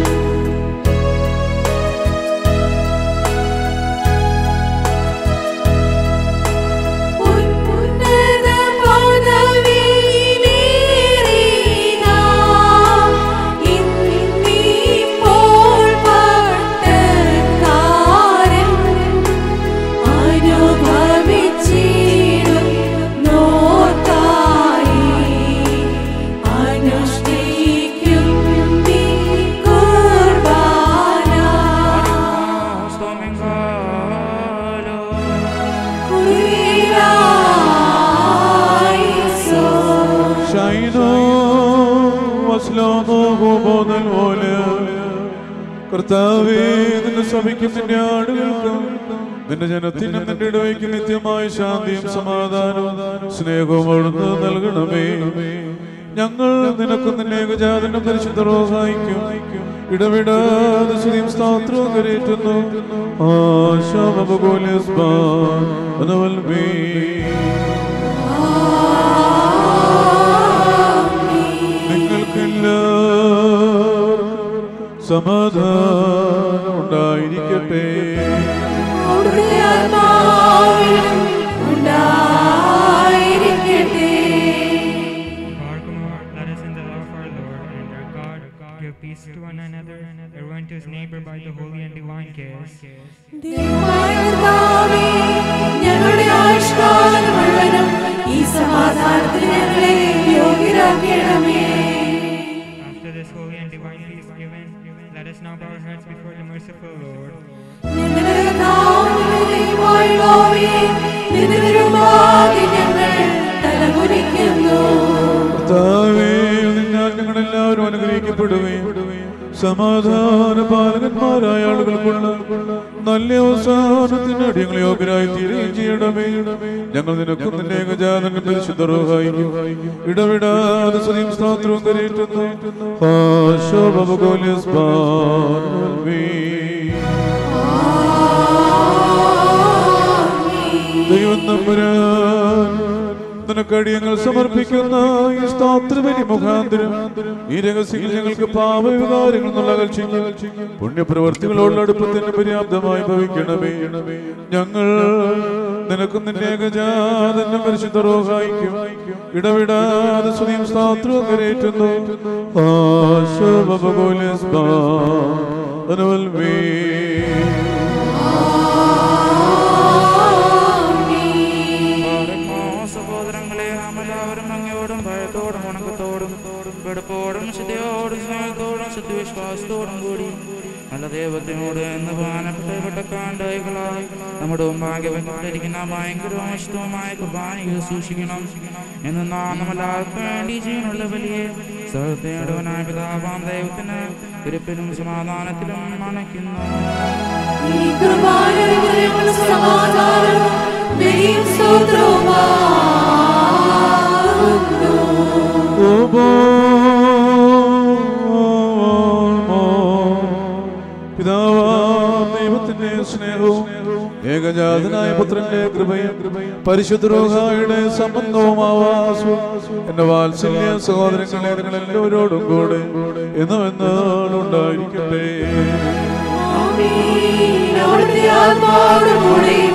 ഉന്നത പദവിയിലേറിയ ഇന്നിപ്പോൾ പട്ടക്കാരൻ അനുഭവിച്ചിടും നോർക്കായി അനുഷ്ഠിക്കും നീ കുർബാന ഷൈനോ വസ്ലോമോ ഹോബോദൽ പോലെ കർത്താവേ നിന്റെ സഭയ്ക്കും നിന്റെ ആടുകൾക്കും നിന്റെ ജനത്തിനും നിന്റെ ഇടവയ്ക്കും നിത്യമായ ശാന്തിയും സമാധാനവും സ്നേഹവും അവിടുന്ന് നൽകണമേ ഞങ്ങൾ നിനക്കും നിന്റെ ഏകജാതനും പരിശുദ്ധ റോഹായിക്കും ഇടവിടാതെ സ്തുതിയും സ്തോത്രവും കരയേറ്റുന്നു ആശാമേ നിങ്ങൾക്കെല്ലാവർക്കും സമാധാനം ഉണ്ടായിരിക്കട്ടെ അവിടുത്തെ ആത്മാവിലും ഉണ്ടായിരിക്കട്ടെ Furthermore, let us in the love of our Lord and our God give peace to one another, everyone to his neighbor by the holy and divine kiss. ദൈവമായ കർത്താവേ, ഞങ്ങളുടെ ആയുഷ്കാലം മുഴുവനും ഈ സമാധാനത്തിന് ഞങ്ങളെ യോഗ്യരാക്കണമേ After this holy and divine peace given, let us now bow our heads before the merciful Lord. ഞങ്ങളുടെ കർത്താവിന്റെ ദൈവമായുള്ളവേ, നിന്റെ തിരുമുമ്പാകെ ഞങ്ങൾ തലകുനിക്കുന്നു കർത്താവേ നിന്നാൽ ഞങ്ങളെല്ലാവരും അനുഗ്രഹിക്കപ്പെടുകയും സമാധാന പാലകന്മാരായ ആളുകൾക്കുള്ള നല്ല അവസാനത്തിന് അടിയങ്ങൾ യോഗ്യരായി തീരുകയും ചെയ്യണമേ ഞങ്ങൾ നിനക്കും നിന്റെ ഏകജാതനും പരിശുദ്ധറുഹായിരിക്കും ഇടവിടാതെ സ്വയം സ്തോത്രവും കരയേറ്റുന്നു ആശോഭഗോലിയസ് ദൈവം തമ്പുരാൻ നിനക്കടിയങ്ങൾ സമർപ്പിക്കുന്ന ഈ സ്തോത്രബലി മുഖാന്തരം ഈ രഹസ്യങ്ങൾ ഞങ്ങൾക്ക് പാപവികാരങ്ങൾ എന്നുള്ള അകൽച്ചയ്ക്ക് പുണ്യപ്രവർത്തികളോടുള്ള അടുപ്പത്തിന് പര്യാപ്തമായി ഭവിക്കണമേ ഞങ്ങൾ നിനക്കും നിന്റെ ഏകജാതന്റെ പരിശുദ്ധ റോഹായിക്കും ഇടവിടാതെ സ്വയം സ്തോത്രവും കരയേറ്റുന്നു ആശോഭഗോലിയസ് പാരമോ സഹോദരങ്ങളെ നാം എല്ലാവരും അങ്ങയോടും ഭയത്തോടും ഉണക്കത്തോടും വെടുപ്പോടും ശുദ്ധിയോടും സ്നേഹത്തോടും ശുദ്ധിവിശ്വാസത്തോടും കൂടി നല്ല ദൈവത്തിനോട് എന്ന് പാനപ്പെട്ട കാണ്ടായികളായി നമ്മുടെ മുമ്പാകെ വെക്കപ്പെട്ടിരിക്കുന്ന ഭയങ്കരവും ഇഷ്ടവുമായ കുർബാനകൾ സൂക്ഷിക്കണം എന്ന് നാം നമ്മളെല്ലാവർക്കും വേണ്ടി ജീവനുള്ള വലിയ സഹൃദയവനായ പിതാവാം ദൈവത്തിന് തിരുപ്പിലും സമാധാനത്തിലും അണയ്ക്കുന്നു ഈ കൃപാനുഗ്രഹങ്ങളും സമാധാനവും ദൈവം സ്തോത്രവുമാകുന്നു. പിതാവാം ദൈവത്തിന്റെ സ്നേഹവും ഏകജാതനായ പുത്രന്റെ കൃപയും പരിശുദ്ധരോഹായുടെ സംബന്ധവും ആവാസവും എന്റെ വാത്സല്യ സഹോദരങ്ങളെ നിങ്ങൾ എല്ലാവരോടും കൂടെ എന്നും എന്നാളുണ്ടായിരിക്കട്ടെ ആമീൻ. അവിടുത്തെ ആത്മാവോടുകൂടി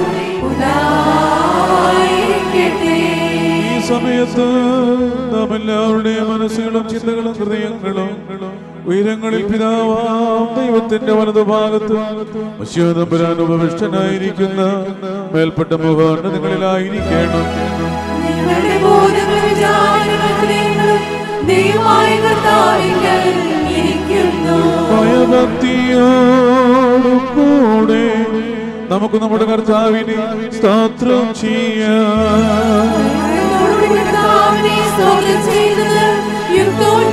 ഉണ്ടായിരിക്കട്ടെ. ഈ സമയത്ത് നാം എല്ലാവരുടെയും മനസ്സുകളും ചിന്തകളും ഹൃദയങ്ങളും ഉയരങ്ങളിൽ പിതാവാം ദൈവത്തിന്റെ വലതുഭാഗത്ത് അശ്വതമ്പുരാൻ ഉപവിഷ്ടനായിരിക്കുന്ന മേൽപ്പെട്ട മുഖാണ്ടങ്ങളിലായിരിക്കണം നിങ്ങളുടെ ബോധങ്ങളും വിചാരങ്ങളും ഹൃദയങ്ങളും ദൈവമായ കർത്താവിങ്കൽ ഇരിക്കുന്നു. ഭയഭക്തിയോടു കൂടെ നമുക്ക് നമ്മുടെ കർത്താവിനെ സ്തോത്രം ചെയ്യാം നമ്മോടുകൂടി കർത്താവിനെ സ്തോത്രം ചെയ്യുന്നത് യുക്തവും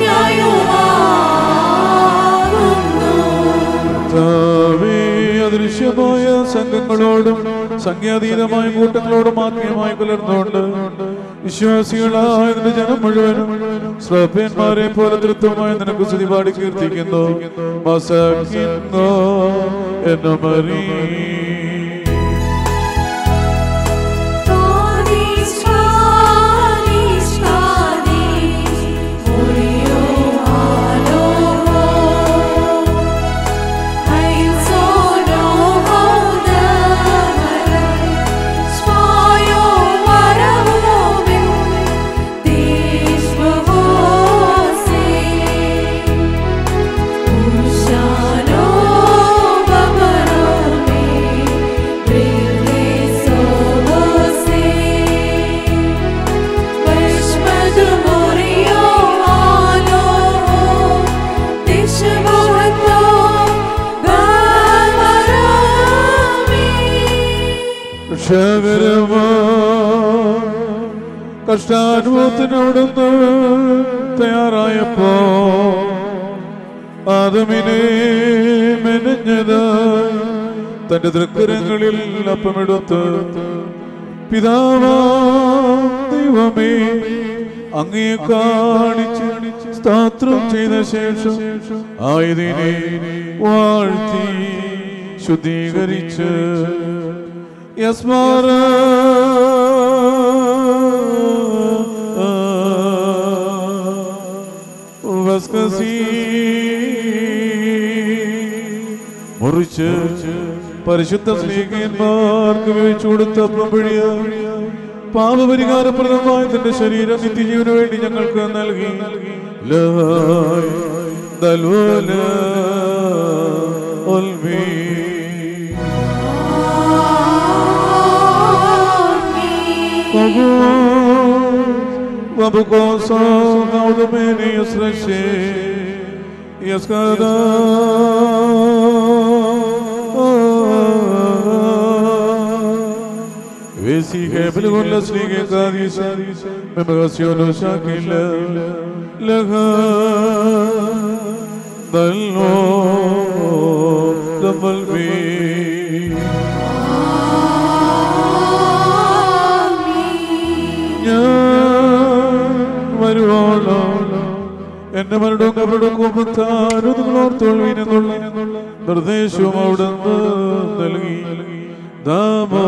ന്യായവുമാകുന്നു. കർത്താവേ, അദൃശ്യമായ സംഘങ്ങളോടും സംഖ്യാതീതമായ കൂട്ടങ്ങളോടും ആത്മീയമായി പുലർന്നുകൊണ്ട് വിശ്വാസികളായ നിന്റെ ജനം മുഴുവനും ശ്രഭ്യന്മാരെ പോലെ തൃത്വമായി നിനക്ക് സ്തുതി പാടി കീർത്തിക്കുന്നു മസക്കിന്നോ എന്ന മറി കാദീശ്, കാദീശ്, കാദീശ്, ഒരിയോ ആലോഹോ. ഹൈസോനോ ഹൗദമലൈ, സ്വായോ വരവോമിൻ, തീഷ്വവോസേ. ഉഷാനോ ബബരോമേ, പ്രിയസോവോസേ. വഷ്മദ് മോറിയോ ആലോഹോ, ദിശബോഹത്തോ ഗാവരോമേ. രക്ഷകരമാ കഷ്ടാനുഭവത്തിനോടൊന്ന് തയ്യാറായപ്പോ ആദമിനെ മെനഞ്ഞതായി തന്റെ തൃക്കരങ്ങളിൽ അപ്പമെടുത്ത് പിതാവാ ദൈവമേ അങ്ങേ കാണിച്ച് സ്തോത്രം ചെയ്ത ശേഷം ആയതിനെ വാഴ്ത്തി ശുദ്ധീകരിച്ച് യസ്മാര വസ്കസി മുറിച്ച് പരിശുദ്ധ സ്നേഹിയന്മാർക്ക് വെച്ചു കൊടുത്തപ്പം വഴിയ പാപപരിഹാരപ്രദമായ തന്റെ ശരീരം നിത്യജീവന് വേണ്ടി ഞങ്ങൾക്ക് നൽകി ലഹായ് ദൽവല ഒൽമീ Вабукоса наудумени ясреше яскада Vesi hebel con las ligue cadisa me magaciono shakila laha del Malvin. ഞാൻ വരുവോളോ എന്റെ മരണവും അവരുടെ കോപത്താരുതോർത്തോൾവിനെന്നുള്ള നിർദ്ദേശവും അവിടുന്ന് നൽകി ദാമോ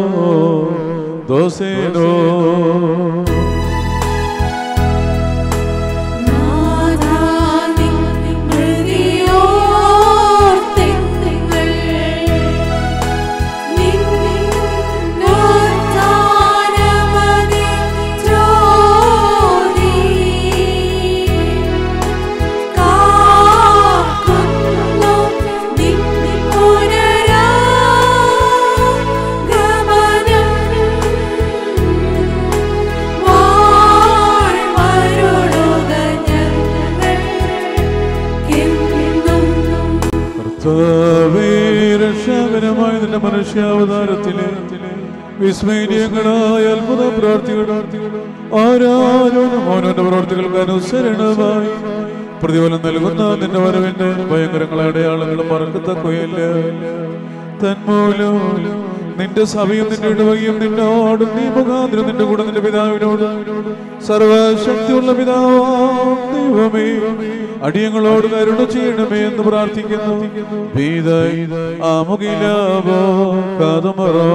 ദോസേനോ നാദാനിൻ മൃതിയോർത്തെങ്ങൾ നിന്നോത്താനമതി ജ്യോതി കാക്കുന്നു നിൻ പുനരാഗമനം വാഴ്വരുളുക ഞങ്ങൾക്കെന്നും. കർത്താവേ രക്ഷാകരമായ നിന്റെ മനുഷ്യാവതാരത്തിലെ വിസ്മയങ്ങളായ അത്ഭുത പ്രാർത്ഥികളും ആരാധനും അവനവന്റെ പ്രവർത്തികൾക്ക് അനുസരണമായി പ്രതിഫലം നൽകുന്ന നിന്റെ വരവിന്റെ ഭയങ്കരങ്ങളെ അടയാളങ്ങളും മറക്കത്തക്കയല്ല തന്മൂലം നിന്റെ സഭയും നിന്റെ ഇടവകയും നിന്നോടും നീ മുഖാന്തരം നിന്റെ കൂടെ നിന്റെ പിതാവിനോട് സർവശക്തിയുള്ള പിതാവാം ദൈവമേ അടിയങ്ങളോട് കരുണ ചെയ്യണമേ എന്ന് പ്രാർത്ഥിക്കുന്നു ഭീതായി ആമുകിലാവോ കാതമറോ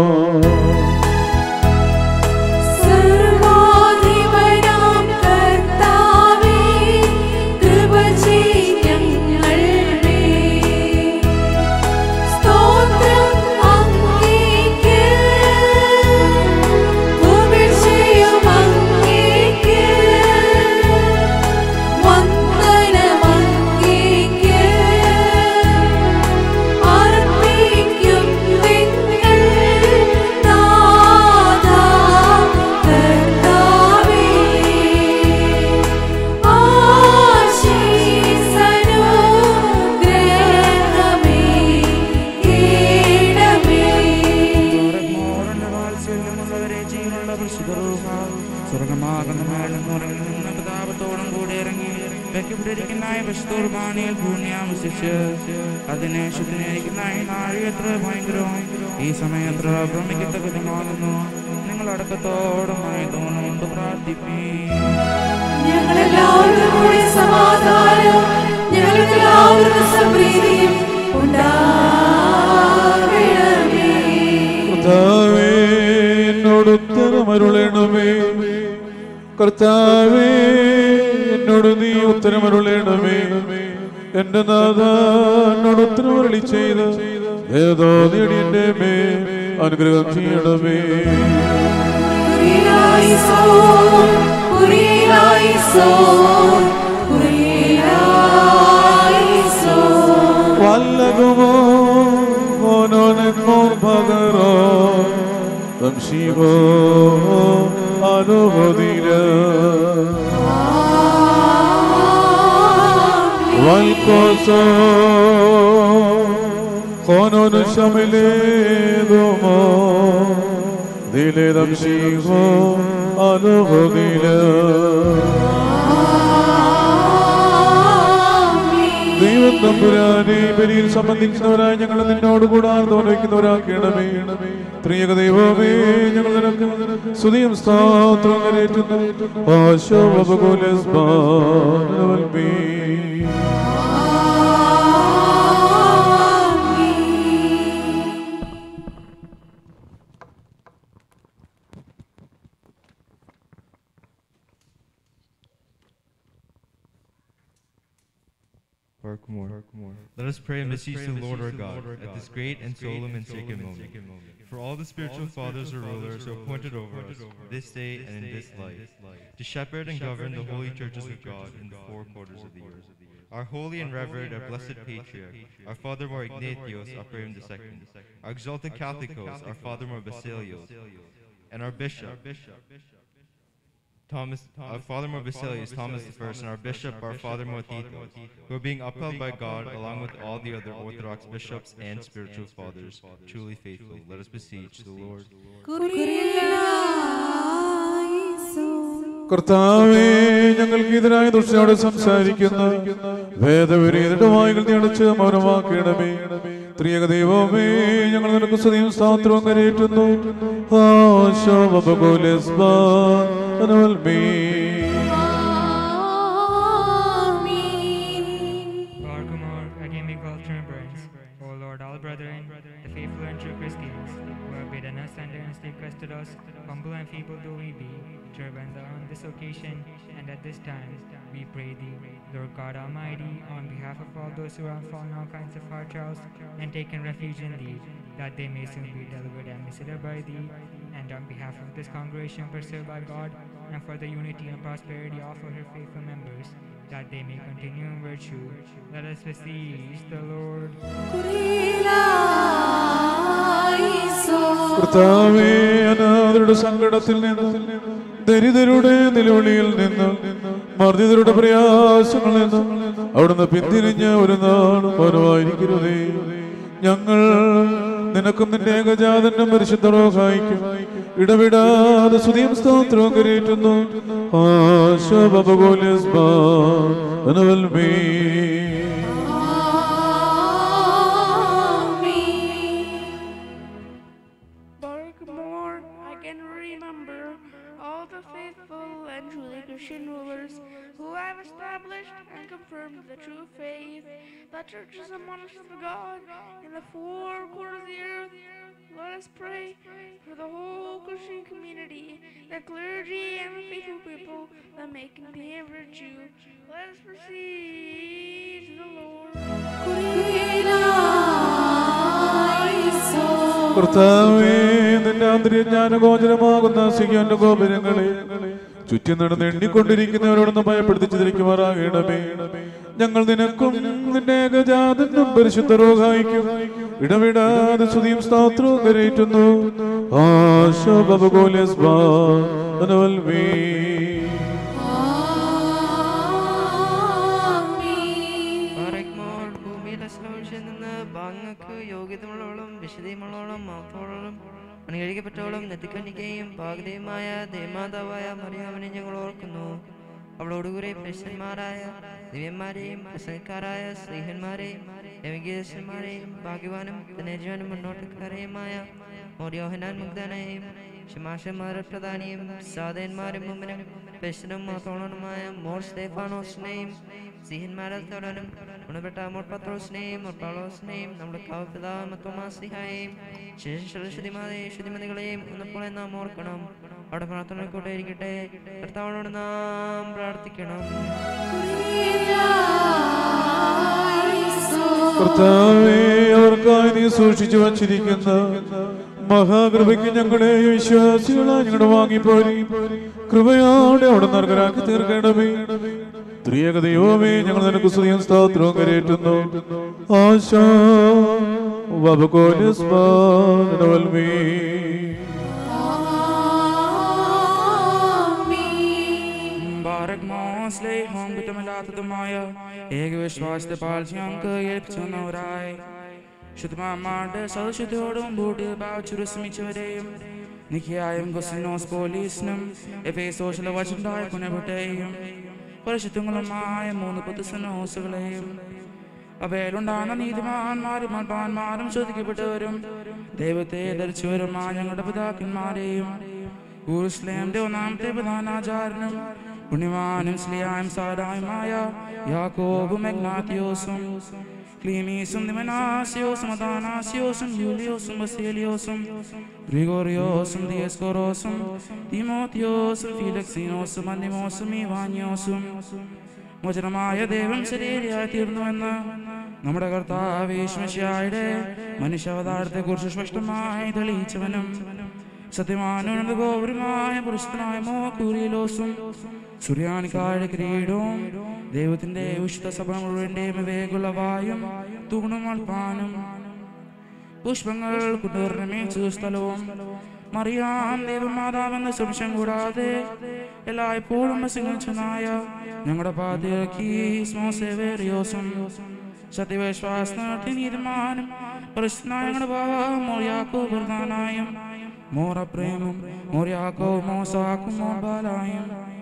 സർവാധിപനാം കർത്താവേ, കൃപ ചെയ്യങ്ങളേ. സ്തോത്രം അങ്ങേക്ക്, പുകഴ്ചയും അങ്ങേക്ക്, വന്ദനം അങ്ങേക്ക്. അർപ്പിക്കും നിങ്ങൾ നാഥാ കർത്താവേ. ആശീസ്സനുഗ്രഹമേ കേണമേ. മോറന്റെ വാത്സല്യമുള്ളവരെ ജീവനുള്ള പരിശുദ്ധരൂഹ സ്വർഗമാകുന്ന മേളം ഉറങ്ങി നിന്ന് പ്രതാപത്തോടും കൂടി ഇറങ്ങി വെക്കപ്പെട്ടിരിക്കുന്ന പശുത്തോർബാണിയിൽ ഭൂമിയാമസിച്ച് അതിനെ ശുദ്ധീകരിക്കുന്ന ഈ നാഴി എത്ര ഭയങ്കരവും ഈ സമയം എത്ര ഭ്രമിക്കത്തക്കതുമാകുന്നു നിങ്ങൾ അടക്കത്തോടുമായി തോന്നുകൊണ്ട് പ്രാർത്ഥിപ്പീ ഞങ്ങളെല്ലാവരും കൂടി സമാധാനവും ഞങ്ങൾക്കെല്ലാവർക്കും സംപ്രീതിയും ഉണ്ടാകണമേ കർത്താവേ എന്നോട് ഉത്തരമരുളണമേ കർത്താവേ എന്നോട് നീ ഉത്തരമരുളണമേ എന്റെ നാഥ എന്നോട് ഉത്തരമരളി ചെയ്ത് ഏതോ നേടി എന്റെ മേ അനുഗ്രഹം ചെയ്യണമേ കുരിയായിസോൻ, കുരിയായിസോൻ, കുരിയായിസോൻ. വല്ലകുമോ മോനോനെന്നോ ഭഗരോ സംശീവോ അനുഭൂതിര Valcoso con ശമിലേതുമോ ദിലേതംശീഹോ അനുഭൂതിര ദൈവം തമ്പുരാനെ ബലിയിൽ സംബന്ധിക്കുന്നവരായി ഞങ്ങൾ നിന്നോട് കൂടാതെ വഹിക്കുന്നവരാക്കണമേ പ്രിയക ദൈവമേ ഞങ്ങൾ നിനക്ക് സ്തുതിയും സ്തോത്രം കരേറ്റുന്നു ആശോ വൽമീ Barkmore. Let us pray and beseech the Lord our God at this great and solemn and sacred moment. For all the spiritual fathers or rulers who are appointed over us this day and in this life, to shepherd and govern the holy churches of God in the four quarters of the earth. Our holy and revered, our blessed patriarch, our father more Ignatius, our Prayer II, our exalted Catholicos, our father more Basilios, and our bishop, Thomas, our Father more Basilius, Thomas I, and our Bishop, our Father more Titos, who are being upheld by God along with all the other Orthodox bishops and spiritual fathers, truly faithful. Let us beseech the Lord. കുരിയായിസോൻ. കർത്താവേ ഞങ്ങൾക്ക് ഇതിനായി ദുഷ്ടയോട് സംസാരിക്കുന്ന വേദവിരീതിയുടെ വായികൾ നീ അടച്ച് മൗനമാക്കണമേ ത്രിയക ദൈവമേ ഞങ്ങൾ നിനക്ക് സ്തുതിയും സ്താത്രവും കരയേറ്റുന്നു Barkamore, again we call to remembrance, O Lord, all brethren, the faithful and true Christians, who have bidden us and earnestly requested us, humble and feeble though we be, to remember on this occasion and at this time, we pray thee, Lord God Almighty, on behalf of all those who have fallen all kinds of hard trials and taken refuge in thee, that they may soon be delivered and visited by thee, and on behalf of this congregation preserved by God, and for the unity and prosperity of all her faithful members, that they may continue in virtue. Let us beseech the Lord. കർത്താവേ അനാഥരുടെ സങ്കടത്തിൽ നിന്ന് ദരിദ്രരുടെ നിലവിളിയിൽ നിന്ന് മർദ്ദിതരുടെ പ്രയാസങ്ങളിൽ നിന്ന് അവിടുന്ന് പിന്തിരിഞ്ഞ ഒരു നാളും മൗനമായിരിക്കരുതേ ഞങ്ങൾ നിനക്കും നിന്റെ ഏകജാതനും പരിശുദ്ധ റോഹായിക്കും ഇടവിടാതെ സ്തുതിയും സ്തോത്രവും കരയേറ്റുന്നു ആശോപകോലസ്ബാ Barkmore, I can remember all the faithful and truly Christian rulers who have established and confirmed the true faith. The church is a monarch of God in the four quarters of the earth. Let us pray for the whole Christian community, the clergy and the faithful people that may contain virtue. Let us proceed to the Lord. കർത്താവേ നിന്റെ അന്തര്യജ്ഞാനഗോചരമാകുന്ന സിയോന്റെ ഗോപുരങ്ങളെ ചുറ്റി നടന്ന് എണ്ണിക്കൊണ്ടിരിക്കുന്നവരോടൊന്ന് ഭയപ്പെടുത്തിച്ചിരിക്കുമാറാകണമേ ഞങ്ങൾ നിനക്കും നിന്റെ ഏകജാതനും പരിശുദ്ധ റോഹായിക്കും ഇടവിടാതെ സ്തുതിയും സ്താത്രവും കരയേറ്റുന്നു ആശോപകോലസ്ബാ അനുവൽമേ പാറയ്ക്കുമോൾ ഭൂമിയിലെ സ്ലോഷിൽ നിന്ന് ഭാഗങ്ങൾക്ക് യോഗ്യതയുള്ളവളും വിശദീയമുള്ളവളും മാത്രമുള്ളവളും അണികഴിക്കപ്പെട്ടവളും നെത്തിക്കണ്ണിക്കയും പാകതയുമായ ദേമാതാവായ മറിയാമനെ ഞങ്ങൾ ഓർക്കുന്നു അവളോടുകൂടെ പ്രശ്നന്മാരായ ദിവ്യന്മാരെയും പ്രസംഗക്കാരായ സ്ത്രീഹന്മാരെയും യവഗീതന്മാരെയും ഭാഗ്യവാനും ധനേജവാനും മുന്നോട്ടുകാരെയുമായ മോര്യോഹനാൻ മുഗ്ധനെയും ശമാശന്മാരെ പ്രധാനിയും സാധന്മാരും മുമ്പിനും പ്രശ്നം മാത്രമുള്ളതുമായ മോർ സ്തേഫാനോസിനെയും സിഹന്മാരത്തോടനും ഗുണപ്പെട്ട മോർ പത്രോസിനെയും മോർ പൗലോസിനെയും നമ്മുടെ കാവപിതാവ് മത്തോമാസിഹായെയും ശുദ്ധിമാതെയും ശുദ്ധിമതികളെയും ഒന്നപ്പോൾ നാം ഓർക്കണം അവിടെ പ്രാർത്ഥന കൂടെ ഇരിക്കട്ടെ കർത്താവിനോട് നാം പ്രാർത്ഥിക്കണം കർത്താവേ അവർക്കായി നീ സൂക്ഷിച്ചു വച്ചിരിക്കുന്ന മഹാകൃപയ്ക്ക് ഞങ്ങളെ വിശ്വാസികളായി ഞങ്ങളുടെ വാങ്ങിപ്പോരി കൃപയോടെ അവിടെ നർഗരാക്കി തീർക്കണമേ ത്രിയേക ദൈവമേ ഞങ്ങൾ നിനക്ക് സ്തുതിയും സ്തോത്രവും കരയേറ്റുന്നു ആശാ വബകോലസ്ബാനവൽമേ ബാരക് മോസ്ലേഹവും കുറ്റമില്ലാത്തതുമായ ഏകവിശ്വാസത്തെ പാലിച്ച് ഞങ്ങൾക്ക് ഏൽപ്പിച്ചവരായി ശുദ്ധമാരുടെ സദശുദ്ധിയോടും ബൂട്ട് ബാച്ചുരു ശ്രമിച്ചവരെയും നിഖിയായും ഗുസ്ലിനോസ് പോലീസിനും എഫേസോസിലെ വചുണ്ടായ കുനപ്പെട്ടെയും പരിശുദ്ധങ്ങളുമായ മൂന്ന് പുതുസനോസുകളെയും അവയിലുണ്ടാകുന്ന നീതിമാന്മാരും അൽപാന്മാരും ചോദിക്കപ്പെട്ടവരും ദൈവത്തെ ധരിച്ചവരുമായ ഞങ്ങളുടെ പിതാക്കന്മാരെയും ഊർസ്ലേമിന്റെ ഒന്നാമത്തെ പ്രധാനാചാരനും പുണ്യവാനും സ്ലിയായും സാരായുമായ യാക്കോബും എഗ്നാത്തിയോസും ക്ലീമീസും ദിമനാസിയോസും അദാനാസിയോസും യൂലിയോസും ബസേലിയോസും ഗ്രിഗോറിയോസും ദിയസ്കോറോസും തിമോത്തിയോസും ഫീലക്സീനോസും അന്തിമോസും ഇവാനിയോസും വചനമായ ദൈവം ശരീരയായി തീർന്നുവെന്ന് നമ്മുടെ കർത്താവേശ്മശിയായുടെ മനുഷ്യാവതാരത്തെ കുറിച്ച് സ്പഷ്ടമായി തെളിയിച്ചവനും സത്യമാനും ഗൗരവമായ പുരുഷനായ മോക്കൂരിലോസും സുര്യാനിക്കാരുടെ കിരീടവും ദൈവത്തിന്റെ വിശുദ്ധ സഭ മുഴുവന്റെയും വേഗുളവായും തൂണും അൽപ്പാനും പുഷ്പങ്ങൾ കുതിർന്നമേച്ചു സ്ഥലവും മറിയാം ദൈവമാതാവെന്ന സംശയം കൂടാതെ എല്ലായ്പ്പോഴും വസിക്കുന്നതായ ഞങ്ങളുടെ പാതിയോസും സത്യവിശ്വാസ നീതിമാനും പരിശുദ്ധനായ ഞങ്ങളുടെ ബാബ മോയാക്കോ പ്രധാനായും മോറ പ്രേമം മോര്യാക്കോ മോസാക്കും മോബാലായും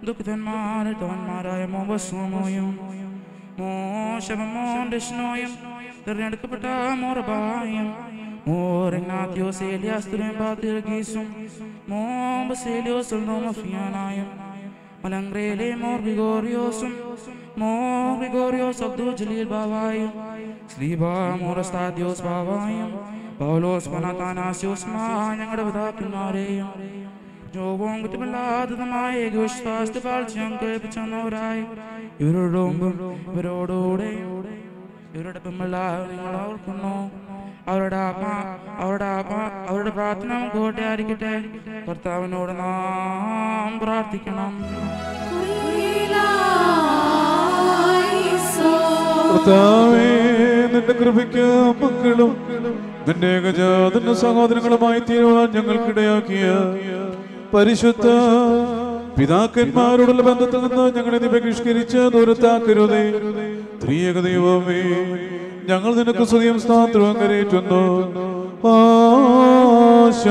ദുഃഖിതന്മാരിട്ടവന്മാരായ മോബസ്വമോയും മോശമോൻ ദക്ഷിണോയും തിരഞ്ഞെടുക്കപ്പെട്ട മോറബായും മോറിനാത്യോസ് ഏലിയാസ്തുരയും ബാത്തിർഗീസും മോബസേലിയോസും നോമഫിയാനായും മലങ്ക്രയിലെ മോർ ഗ്രിഗോറിയോസും മോർ ഗ്രിഗോറിയോസ് അബ്ദുൽ ജലീൽ ബാവായും സ്ലീബ മോറസ്താദ്യോസ് ബാവായും പൗലോസ് പനാത്താനാസ്യോസ് മാ ഞങ്ങളുടെ പിതാക്കന്മാരെയും ജോബവും കുറ്റമില്ലാത്തതുമായ ഏകവിശ്വാസത്തെ പാലിച്ച് കേൾപ്പിച്ചവരായി ഇവരോടും ഇവരോടുകൂടെ ഇവരുടെ പിമ്മെല്ലാവരും നിങ്ങൾ ഓർക്കുന്നു അവരുടെ ആത്മ അവരുടെ ആത്മ അവരുടെ പ്രാർത്ഥന നമുക്ക് കോട്ടയായിരിക്കട്ടെ കർത്താവിനോട് നാം പ്രാർത്ഥിക്കണം കർത്താവേ നിന്റെ കൃപയ്ക്ക് മക്കളും നിന്റെ ഏകജാതന്റെ സഹോദരങ്ങളുമായി തീരുവാൻ ഞങ്ങൾക്കിടയാക്കിയ പരിശുദ്ധ പിതാക്കന്മാരോടുള്ള ബന്ധത്തിൽ നിന്ന് ഞങ്ങളെ നീ ബഹിഷ്കരിച്ച് ദൂരത്താക്കരുതേ ത്രിയേക ദൈവമേ ഞങ്ങൾ നിനക്ക് സ്വയം സ്ഥാത്രവും കരയേറ്റുന്നു ആശ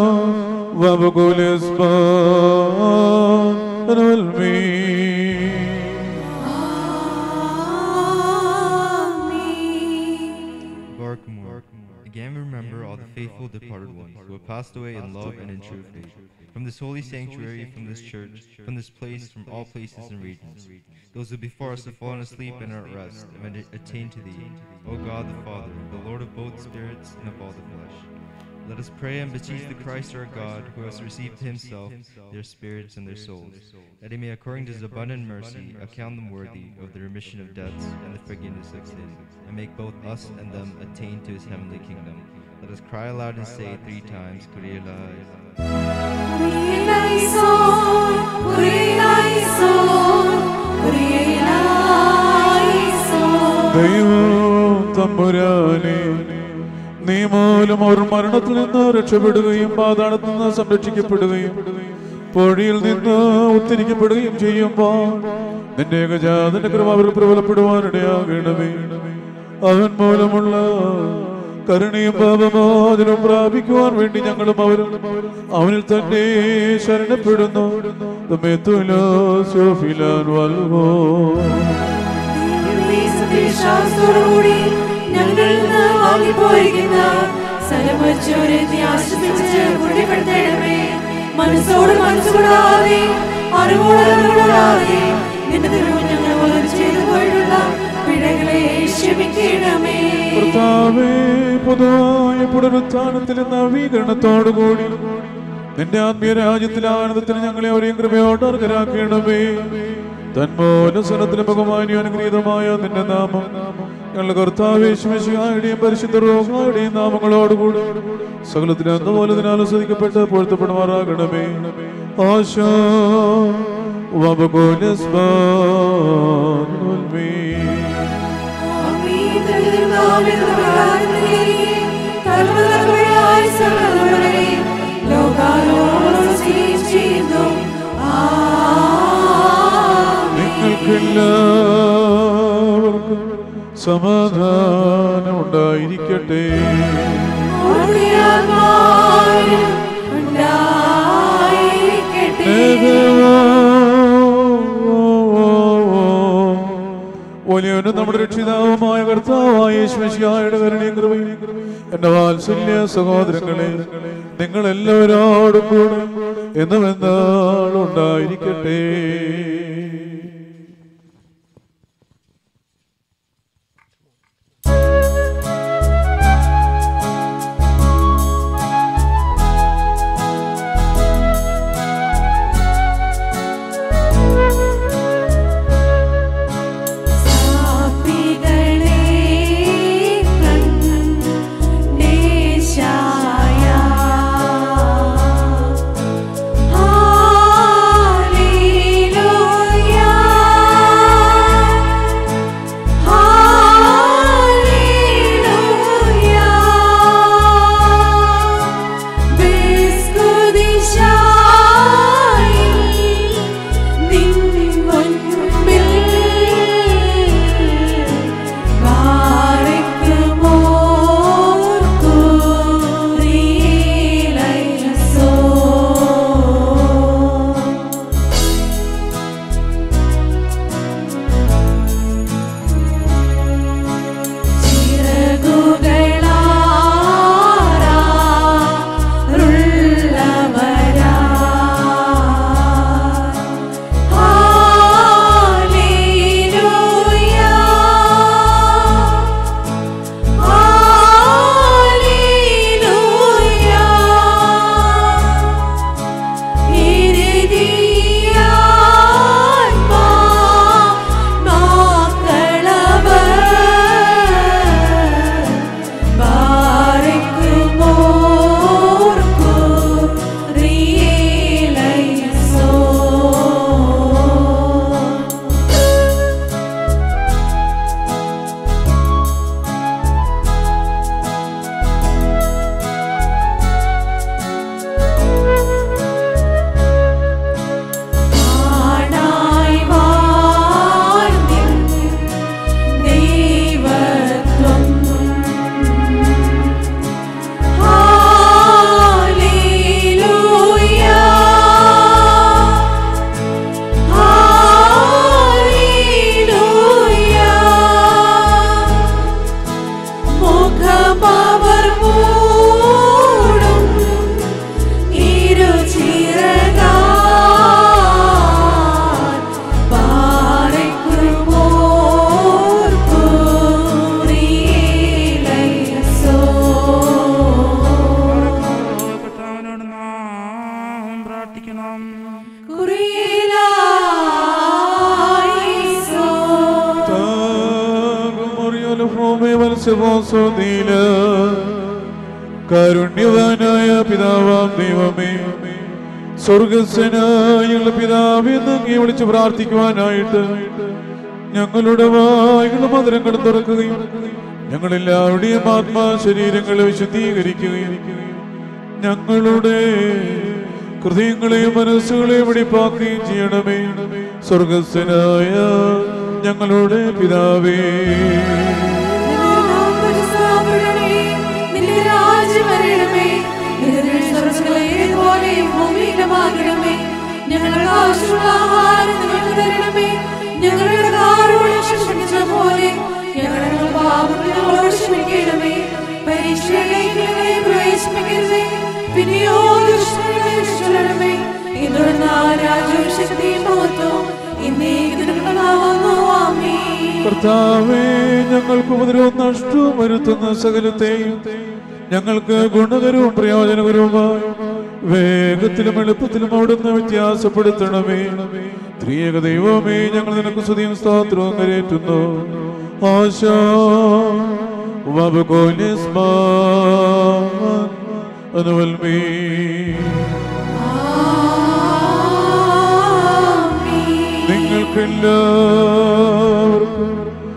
Barkmore. Again remember all the faithful departed ones who have passed away in love and in true faith. From this holy sanctuary, from this church, from this place, from all places and regions. Those who before us have fallen asleep and are at rest, and have attained to thee, O God the Father, the Lord of both spirits and of all the flesh. Let us pray and beseech the Christ our God, who has received to himself their spirits and their souls, that he may, according to his abundant mercy, account them worthy of the remission of debts and the forgiveness of sin, and make both us and them attain to his heavenly kingdom. Let us cry aloud and say three times, Kyrie ദൈവം തമ്പുരാനെ നീ മൂലം അവർ മരണത്തിൽ നിന്ന് രക്ഷപ്പെടുകയും പാതാളത്തിൽ നിന്ന് സംരക്ഷിക്കപ്പെടുകയും പൊഴിയിൽ നിന്ന് ഉത്തരിക്കപ്പെടുകയും ചെയ്യുമ്പോൾ നിന്റെ ഏകജാതന്റെ കൃപ അവർ പ്രബലപ്പെടുവാനിടയാകണമേ അവൻ മൂലമുള്ള കരുണയും പാപമോചനം പ്രാപിക്കുവാൻ വേണ്ടി ഞങ്ങളും അവരും അവനിൽ തന്നെ ശരണപ്പെടുന്നു തമ്മെത്തുലോ സോഫിലാൻ വൽവോ വിശ്വാസത്തോടുകൂടി ഞങ്ങളിൽ നിന്ന് വാങ്ങിപ്പോയിരിക്കുന്ന സ്ഥലമച്ചോരെ നീ ആശ്രമിച്ച് പുണ്യപ്പെടുത്തേണമേ മനസ്സോട് മനസ്സുകൂടാതെ അറിവോട് അറിവുകൂടാതെ നിന്റെ തിരുവ് ഞങ്ങൾ പോലും ചെയ്തു പോയിട്ടുള്ള പിഴകളെ ക്ഷമിക്കണമേ കർത്താവേ പൊതുവായ പുനരുത്ഥാനത്തിലെ നവീകരണത്തോടുകൂടി നിന്റെ ആത്മീയ രാജ്യത്തിലെ ആനന്ദത്തിന് ഞങ്ങളെ അവരെയും കൃപയോട് അർഹരാക്കണമേ തന്മൂല സ്ഥലത്തിലെ ബഹുമാനിയും അനുഗ്രഹീതമായ നിന്റെ നാമം ഞങ്ങളുടെ കർത്താവേശുമശിയായുടെയും പരിശുദ്ധ റോഗായുടെയും നാമങ്ങളോടുകൂടി സകലത്തിന് എന്നപോലെ ഇതിനാൽ ആസ്വദിക്കപ്പെട്ട് പൊഴുത്തപ്പെടുമാറാകണമേ ആശ നിങ്ങൾക്കെല്ലാവർക്കും സമാധാനം ഉണ്ടായിരിക്കട്ടെ വലിയവനും നമ്മുടെ രക്ഷിതാവുമായ കർത്താവായ യേശുമിശിഹായുടെ കരുണയും കൃപയും എന്റെ വാത്സല്യ സഹോദരങ്ങളെ നിങ്ങൾ എല്ലാവരോടും കൂടെ എന്നും എന്നാളും ഉണ്ടായിരിക്കട്ടെ Hallelujah. ദൈവമേ മത്സ്യവാസോ നീല കാരുണ്യവാനായ പിതാവാം ദൈവമേ സ്വർഗസ്വനായുള്ള പിതാവെ എന്ന് അങ്ങേ വിളിച്ച് പ്രാർത്ഥിക്കുവാനായിട്ട് ഞങ്ങളുടെ വായുകളും മധുരങ്ങളും തുറക്കുകയും ഞങ്ങളെല്ലാവരുടെയും ആത്മാ ശരീരങ്ങളെ വിശുദ്ധീകരിക്കുകയും ഞങ്ങളുടെ ഹൃദയങ്ങളെയും മനസ്സുകളെയും വെടിപ്പാക്കുകയും ചെയ്യണമേ സ്വർഗസ്വനായ ഞങ്ങളുടെ പിതാവേ നിന്റെ രാജ്യം വരണമേ നിന്റെ സ്വർഗ്ഗത്തിലേതുപോലെ ഭൂമിയിലുമാകണമേ ഞങ്ങൾക്ക് ആവശ്യമുള്ള ആഹാരം ഞങ്ങൾക്ക് തരണമേ ഞങ്ങളുടെ കാരോട് ക്ഷമിച്ച പോലെ ഞങ്ങളുടെ പാപങ്ങളോട് ക്ഷമിക്കണമേ പരീക്ഷയിലേക്ക് ഞങ്ങളെ പ്രവേശിപ്പിക്കരുതേ പിന്നെയോ ദുഷ്ടങ്ങളെ രക്ഷിക്കണമേ ഇതുള്ള രാജ്യവും ശക്തിയും മഹത്വവും ഇന്നേക്കുള്ളതാവുന്നു ആമേ കർത്താവേ ഞങ്ങൾക്ക് ഉപദ്രവം നഷ്ടവും വരുത്തുന്ന സകലത്തെയും ഞങ്ങൾക്ക് ഗുണകരവും പ്രയോജനകരവുമായി വേഗത്തിലും എളുപ്പത്തിലും അവിടുന്ന് വ്യത്യാസപ്പെടുത്തണമേ ത്രിയേക ദൈവമേ ഞങ്ങൾ നിനക്ക് സ്തുതിയും സ്തോത്രവും കരേറ്റുന്നു ആശ അനുവൽമേ നിങ്ങൾക്കെല്ലാവർക്കും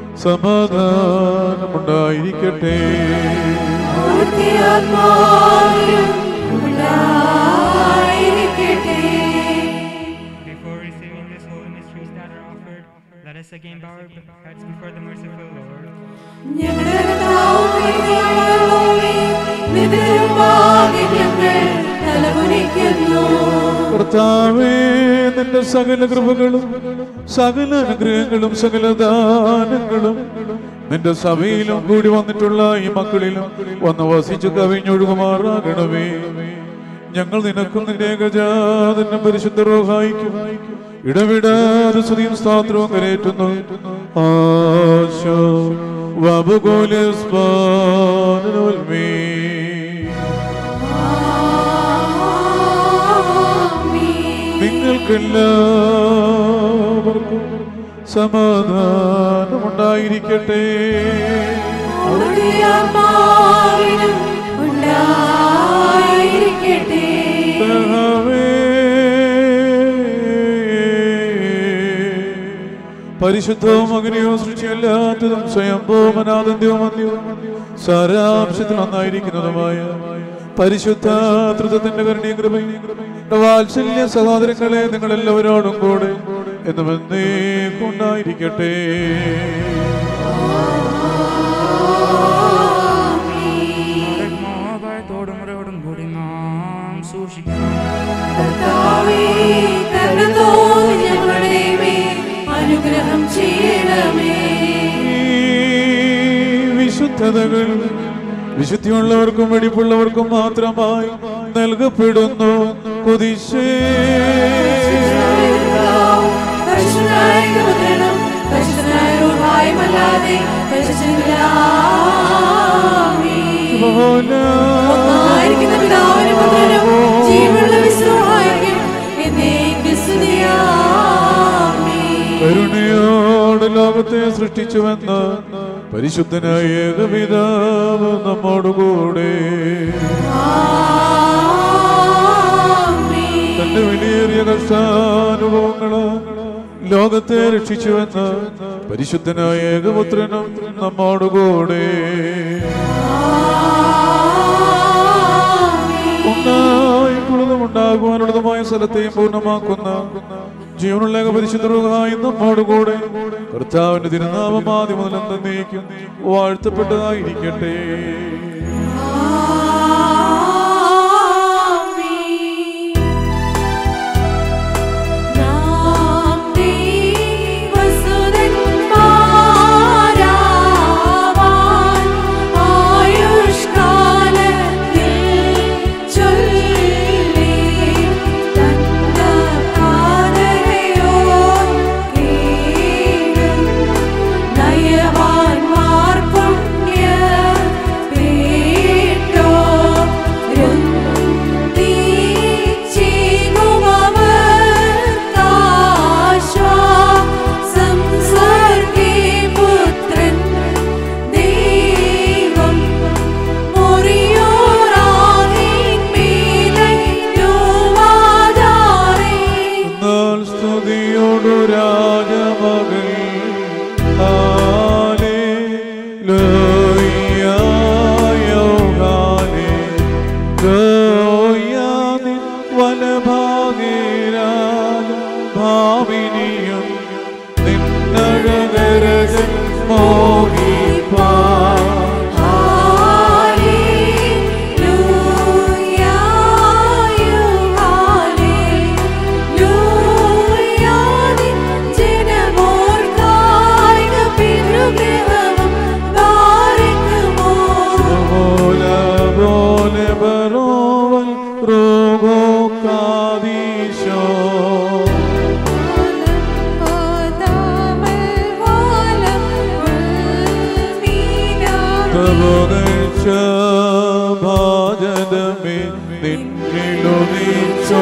സമാധാനമുണ്ടായിരിക്കട്ടെ അവിടുത്തെ ആത്മാവിലും ഉണ്ടായിരിക്കട്ടെ. Before receiving these holy mysteries that are offered, let us again bow our heads before the merciful Lord. ഞങ്ങളുടെ കർത്താവേ, ദൈവമേ, നിന്റെ മുമ്പാകെ ഞങ്ങൾ തലകുനിക്കുന്നു. കർത്താവേ നിന്റെ സകല കൃപകളും സകല അനുഗ്രഹങ്ങളും സകല ദാനങ്ങളും നിന്റെ സഭയിലും കൂടി വന്നിട്ടുള്ള ഈ മക്കളിലും വന്ന് വസിച്ചു കവിഞ്ഞൊഴുകുമാറാകണമേ ഞങ്ങൾ നിനക്കും നിന്റെ ഏകജാതനും പരിശുദ്ധ റോഹായിക്കും ഇടവിടാതെ സ്തുതിയും സ്തോത്രവും കരേറ്റുന്നു ആശോ വബുഗോലസ്മാനോൽമേ നിങ്ങൾക്കെല്ലാവർക്കും സമാധാനമുണ്ടായിരിക്കട്ടെ അവിടുത്തെ ആത്മാവിലും ഉണ്ടായിരിക്കട്ടെ. കർത്താവേ, പരിശുദ്ധവും അഗ്നിയോ സൃഷ്ടിയല്ലാത്തതും സ്വയംഭൂമനാദന്യവും അന്യവും സാരാംശത്തിൽ ഒന്നായിരിക്കുന്നതുമായ പരിശുദ്ധ ത്രിത്വത്തിന്റെ കരുണയും കൃപയും വാത്സല്യ സഹോദരങ്ങളെ നിങ്ങൾ എല്ലാവരോടും കൂടെ എന്നും എന്നേക്കുണ്ടായിരിക്കട്ടെ ഭയത്തോടും മുറയോടും കൂടി നാം സൂക്ഷിക്കണം കർത്താവേ, കരുണ തോന്നി ഞങ്ങളുടെ മേൽ അനുഗ്രഹം ചെയ്യണമേ ഈ വിശുദ്ധതകൾ വിശുദ്ധിയുള്ളവർക്കും വെടിപ്പുള്ളവർക്കും മാത്രമായി നൽകപ്പെടുന്നു കുതിശേ പരിശുദ്ധനായ പുത്രനും പരിശുദ്ധനായ റൂഹായുമല്ലാതെ പരിശുദ്ധനാമേ. ഒന്നായിരിക്കുന്ന പിതാവിനും പുത്രനും ജീവനുള്ള വിശ്വമായിരിക്കും എന്നേക്കും സ്തുതിയാമേ. കരുണയോട് ലോകത്തെ സൃഷ്ടിച്ചുവെന്ന് പരിശുദ്ധനായ ഏകപിതാവ് നമ്മോടുകൂടെ തന്റെ വിലയേറിയ കഷ്ടാനുഭവങ്ങള് ലോകത്തെ രക്ഷിച്ചുവെന്ന് പരിശുദ്ധനായ ഏകപുത്രനും നമ്മോടുകൂടെ ഉണ്ടായിട്ടുള്ളതും ഉണ്ടാകുവാനുള്ളതുമായ സ്ഥലത്തെയും പൂർണ്ണമാക്കുന്ന ജീവനുള്ള ഏക പരിശുദ്ധരുമായി നമ്മോടുകൂടെ കർത്താവിന്റെ തിരുനാമം ആദ്യം മുതൽ എന്നേക്കും വാഴ്ത്തപ്പെട്ടതായിരിക്കട്ടെ നാം ദൈവസുതന്മാരാവാൻ ആയുഷ്കാലത്തിൽ ചൊല്ലി തന്ന പാതയോർ കീഴും നയവാൻമാർ പുണ്യ പേരുകൾ സർവകഴ്ച ഭാജനമേ നിന്നിലുദിച്ചോ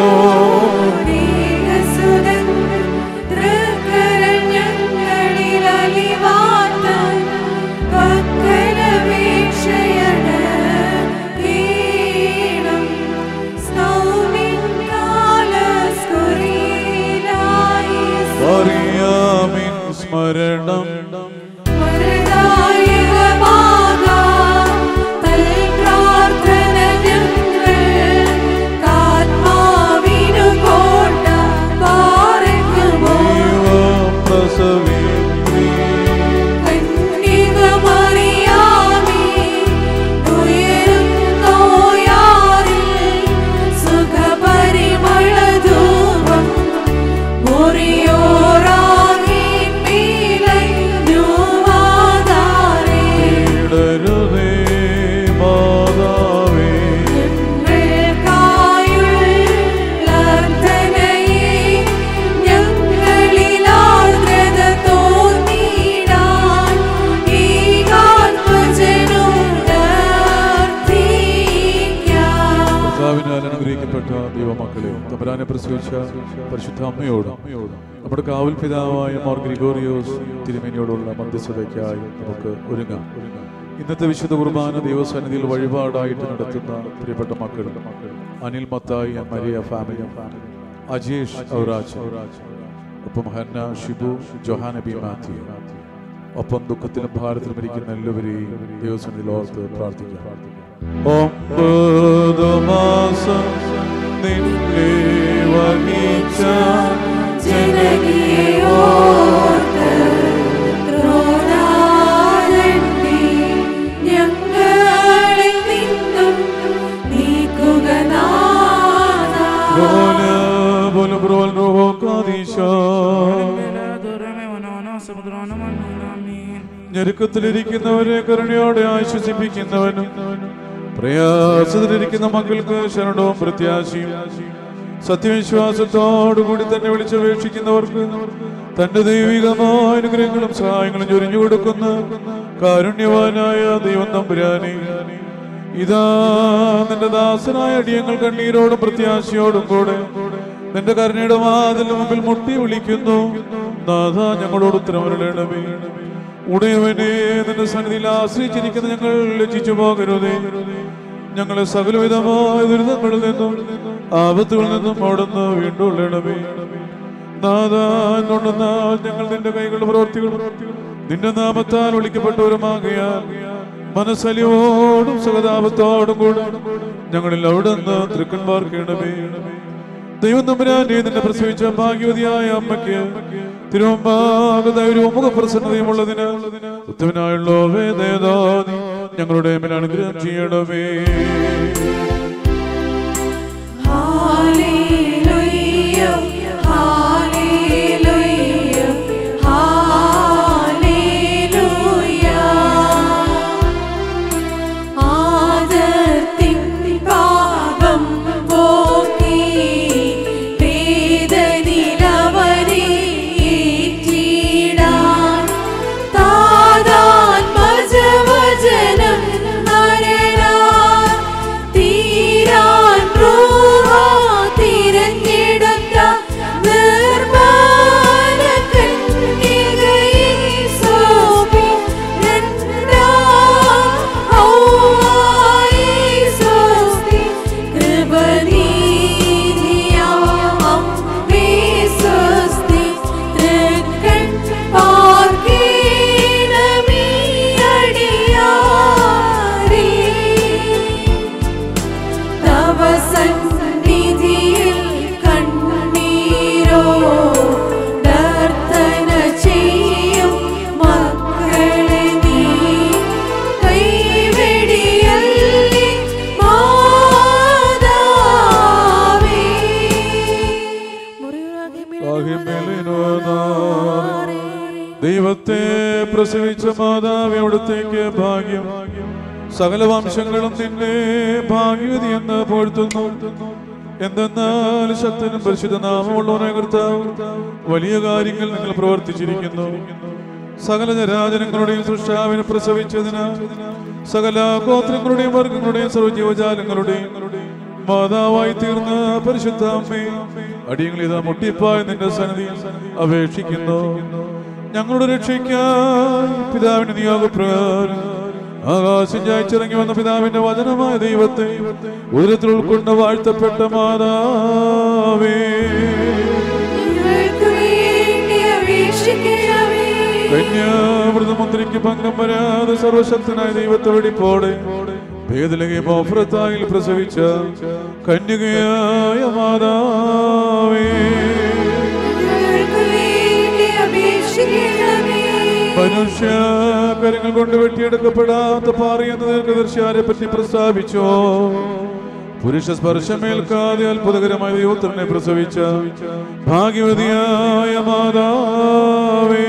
ദൈവസുതൻ തൃക്കരഞ്ഞങ്ങളിൽ അലിവാർത്താൻ പക്കലപേക്ഷയാണ് ഈണം സൗമ്യൻ കാലസ്കുറിയിലായി അറിയാമിൻ സ്മരണം വരദായകമാകാം തൽപ്രാർത്ഥന ഞങ്ങൾ കാത്മാവിനു കോട്ട പാറയ്ക്കുമോ ദൈവം പ്രസവിത്രീ കന്യകമറിയാമേ ഉയരുന്നോയാറിൽ സുഖപരിമളധൂപം മുറിയോറാകീൻ മേലഞ്ഞുവാതാരേ ഇടരുതേ മാതാവേ ഞങ്ങൾക്കായുള്ളർത്ഥനയെ ഞങ്ങളിലാർദ്രത തോന്നിടാൻ ഏകാത്മജനുണർത്തിക്കാം കർത്താവിനാൽ അനുഗ്രഹിക്കപ്പെട്ട ദൈവമക്കളെ തമ്പരാനെ പ്രസവിച്ച പരിശുദ്ധ അമ്മയോട് നമ്മുടെ കാവൽ പിതാവായ മോർ ഗ്രിഗോറിയോസ് തിരുമേനിയോടുള്ള മധ്യസ്ഥതയ്ക്കായി നമുക്ക് ഒരുങ്ങാം ഇന്നത്തെ വിശുദ്ധ കുർബാന ദൈവസന്നിധിയിൽ വഴിപാടായിട്ട് നടത്തുന്ന പ്രിയപ്പെട്ട മക്കൾ Anil Mathai and Maria family Ajesh ഔറാജ് ഒപ്പം Hanna Shibu Johana B Mathew ഒപ്പം ദുഃഖത്തിലും ഭാരത്തിലും ഇരിക്കുന്ന എല്ലാവരെയും ദൈവസന്നിധിയിൽ ഓർത്ത് പ്രാർത്ഥിക്കാം ഒമ്പത് മാസം നിന്നെ വഹിച്ച ജനകിയെ ഓർത്ത് ത്രോടാരണ്ടി ഞങ്ങളിൽ നിന്നും നീക്കുക നാഥാ. പോലെ പോലെ ബ്രോൽ റോഹോ കാദീശോ ഞെരുക്കത്തിലിരിക്കുന്നവരെ കരുണയോടെ ആശ്വസിപ്പിക്കുന്നവനും പ്രയാസത്തിലിരിക്കുന്ന മക്കൾക്ക് ശരണവും പ്രത്യാശയും സത്യവിശ്വാസത്തോടുകൂടി തന്നെ വിളിച്ചപേക്ഷിക്കുന്നവർക്ക് തന്റെ ദൈവികമായ അനുഗ്രഹങ്ങളും സഹായങ്ങളും ചൊരിഞ്ഞു കൊടുക്കുന്ന കാരുണ്യവാനായ ദൈവം തമ്പുരാനെ ഇതാ നിന്റെ ദാസനായ അടിയങ്ങൾ കണ്ണീരോടും പ്രത്യാശയോടും കൂടെ നിന്റെ കരുണയുടെ വാതിൽ മുമ്പിൽ മുട്ടി വിളിക്കുന്നു നാഥ ഞങ്ങളോട് ഉത്തരവരണമേ ഉടയവനെ നിന്റെ സന്നിധിയിൽ ആശ്രയിച്ചിരിക്കുന്ന ഞങ്ങൾ ലജ്ജിച്ചു പോകരുതേ ഞങ്ങളെ സകലവിധമായ ദുരിതങ്ങളിൽ നിന്നും ആപത്തുകളിൽ നിന്നും അവിടുന്ന് വീണ്ടുള്ളണമേ നാഥ എന്നുണ്ടെന്നാൽ ഞങ്ങൾ നിന്റെ കൈകളുടെ പ്രവർത്തികൾ നിന്റെ നാമത്താൽ വിളിക്കപ്പെട്ടവരുമാകയാൽ മനസ്സലിയോടും സുഖതാപത്തോടും കൂടെ ഞങ്ങളിൽ അവിടുന്ന് തൃക്കൻ പാർക്കണമേ ദൈവം തമ്പുരാന്റെ നിന്നെ പ്രസവിച്ച ഭാഗ്യവതിയായ അമ്മയ്ക്ക് തിരുവമ്പാകതയും മുഖപ്രസന്നതയുമുള്ളതിന് ഉത്തമനായുള്ള വേദേതാനി ഞങ്ങളുടെ മേൽ അനുഗ്രഹം ചെയ്യണമേ ഹല്ലേലൂയ ഹല്ലേലൂയ ഹല്ലേലൂയ ആദത്തിൻ പാപം പോക്കി വേദനിലവരെ ഏറ്റിടാൻ താതാത്മജവചനം നരനാൻ തീരാൻ റൂഹ തിരഞ്ഞെടുത്ത നിർമ്മല കന്യകയെ സോപി രണ്ടാം ഹൗവായെ സ്വസ്തി കൃപനീതിയാം അമ്മേ സ്വസ്തി തൃക്കൺ പാർക്കേണമേ അടിയാരേ തവ സന്നിധിയിൽ കണ്ണീരോ ദർത്തന ചെയ്യും മക്കളെ നീ കൈവെടിയല്ലേ മാതാവേ ദൈവത്തെ പ്രസവിച്ച മാതാവ് അവിടത്തേക്ക് ഭാഗ്യം സകല വംശങ്ങളും നിന്നെ ഭാഗ്യവതി എന്ന് പോഴ്ത്തുന്നു എന്തെന്നാൽ ശക്തനും പരിശുദ്ധ നാമമുള്ളവനായ കർത്താവ് വലിയ കാര്യങ്ങൾ നിങ്ങൾ പ്രവർത്തിച്ചിരിക്കുന്നു സകല ജരാജനങ്ങളുടെയും സൃഷ്ടാവിനെ പ്രസവിച്ചതിന് സകല ഗോത്രങ്ങളുടെയും വർഗങ്ങളുടെയും സർവ്വജീവജാലങ്ങളുടെയും മാതാവായി തീർന്ന പരിശുദ്ധ അമ്മേ അടിയങ്ങൾ ഇതാ മുട്ടിപ്പായി നിന്റെ സന്നിധി അപേക്ഷിക്കുന്നു ഞങ്ങളുടെ രക്ഷയ്ക്കായി പിതാവിന്റെ നിയോഗപ്രകാരം ആകാശം ജയിച്ചിറങ്ങി വന്ന പിതാവിന്റെ വചനമായ ദൈവത്തെ ഉദരത്തിൽ ഉൾക്കൊണ്ട വാഴ്ത്തപ്പെട്ട മാതാവേ ഞങ്ങൾക്ക് വേണ്ടി അപേക്ഷിക്കണമേ കന്യാമൃതമന്ത്രിക്ക് ഭംഗം വരാതെ സർവശക്തനായ ദൈവത്തെ വെടിപ്പോടെ ഭേദലകെ മോഫ്രത്തായിൽ പ്രസവിച്ച കന്യകയായ മാതാവേ ഞങ്ങൾക്ക് വേണ്ടി അപേക്ഷിക്കണമേ മനുഷ്യ കരങ്ങൾ കൊണ്ട് വെട്ടിയെടുക്കപ്പെടാത്ത പാറിയെന്ന ദീർഘദർശിയാരെ പറ്റി പ്രസ്താവിച്ചോ പുരുഷ സ്പർശമേൽക്കാതെ അത്ഭുതകരമായ ദൈവത്തിനെ പ്രസവിച്ച ഭാഗ്യവതിയായ മാതാവേ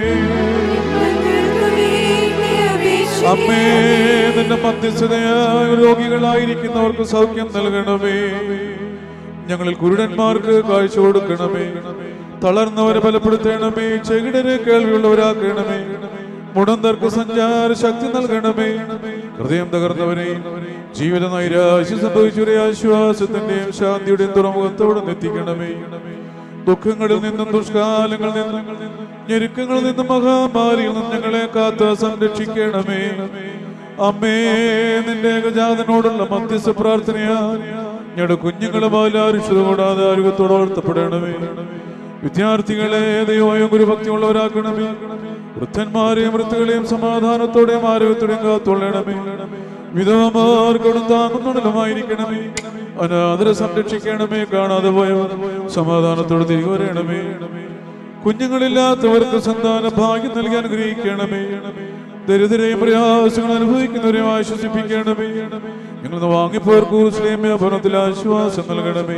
ഞങ്ങൾക്ക് വേണ്ടി അമ്മേ അപേക്ഷിക്കണമേ നിന്റെ മധ്യസ്ഥതയായ രോഗികളായിരിക്കുന്നവർക്ക് സൗഖ്യം നൽകണമേ ഞങ്ങളിൽ കുരുടന്മാർക്ക് കാഴ്ച കൊടുക്കണമേ തളർന്നവരെ ബലപ്പെടുത്തണമേ ചെകിടരെ കേൾവിയുള്ളവരാക്കണമേ മുടന്തർക്ക് സഞ്ചാര ശക്തി നൽകണമേ ഹൃദയം തകർന്നവരെ ജീവിത നൈരാശ്യം സംഭവിച്ചവരെ ആശ്വാസത്തിന്റെയും ശാന്തിയുടെയും തുറമുഖത്തോടെ എത്തിക്കണമേ ദുഃഖങ്ങളിൽ നിന്നും ദുഷ്കാലങ്ങളിൽ നിന്നും ഞെരുക്കങ്ങളിൽ നിന്നും മഹാമാരിയിൽ നിന്നും ഞങ്ങളെ കാത്ത് സംരക്ഷിക്കണമേ അമ്മേ നിന്റെ ഏകജാതനോടുള്ള മധ്യസ്ഥ പ്രാർത്ഥനയാ ഞങ്ങളുടെ കുഞ്ഞുങ്ങളെ ബാലാരിഷ്ടത കൂടാതെ ആരോഗ്യത്തോടെ വളർത്തപ്പെടണമേ വിദ്യാർത്ഥികളെ ദൈവമായും ഗുരുഭക്തിയുള്ളവരാക്കണമേ വൃദ്ധന്മാരെയും വൃത്തുകളെയും സമാധാനത്തോടെയും ആരോഗ്യത്തോടെയും കാത്തുകൊള്ളണമേ വിധവമാർക്കോടും താങ്ങുന്നുടലുമായിരിക്കണമേ അനാദരെ സംരക്ഷിക്കണമേ കാണാതെ പോയവർ സമാധാനത്തോടെ തിരികെ വരണമേ കുഞ്ഞുങ്ങളില്ലാത്തവർക്ക് സന്താന ഭാഗ്യം നൽകി അനുഗ്രഹിക്കണമേ ദരിദ്രരെയും പ്രയാസങ്ങൾ അനുഭവിക്കുന്നവരെയും ആശ്വസിപ്പിക്കണമേ ഞങ്ങൾ വാങ്ങിപ്പോർക്ക് മുസ്ലിം ഭരണത്തിൽ ആശ്വാസം നൽകണമേ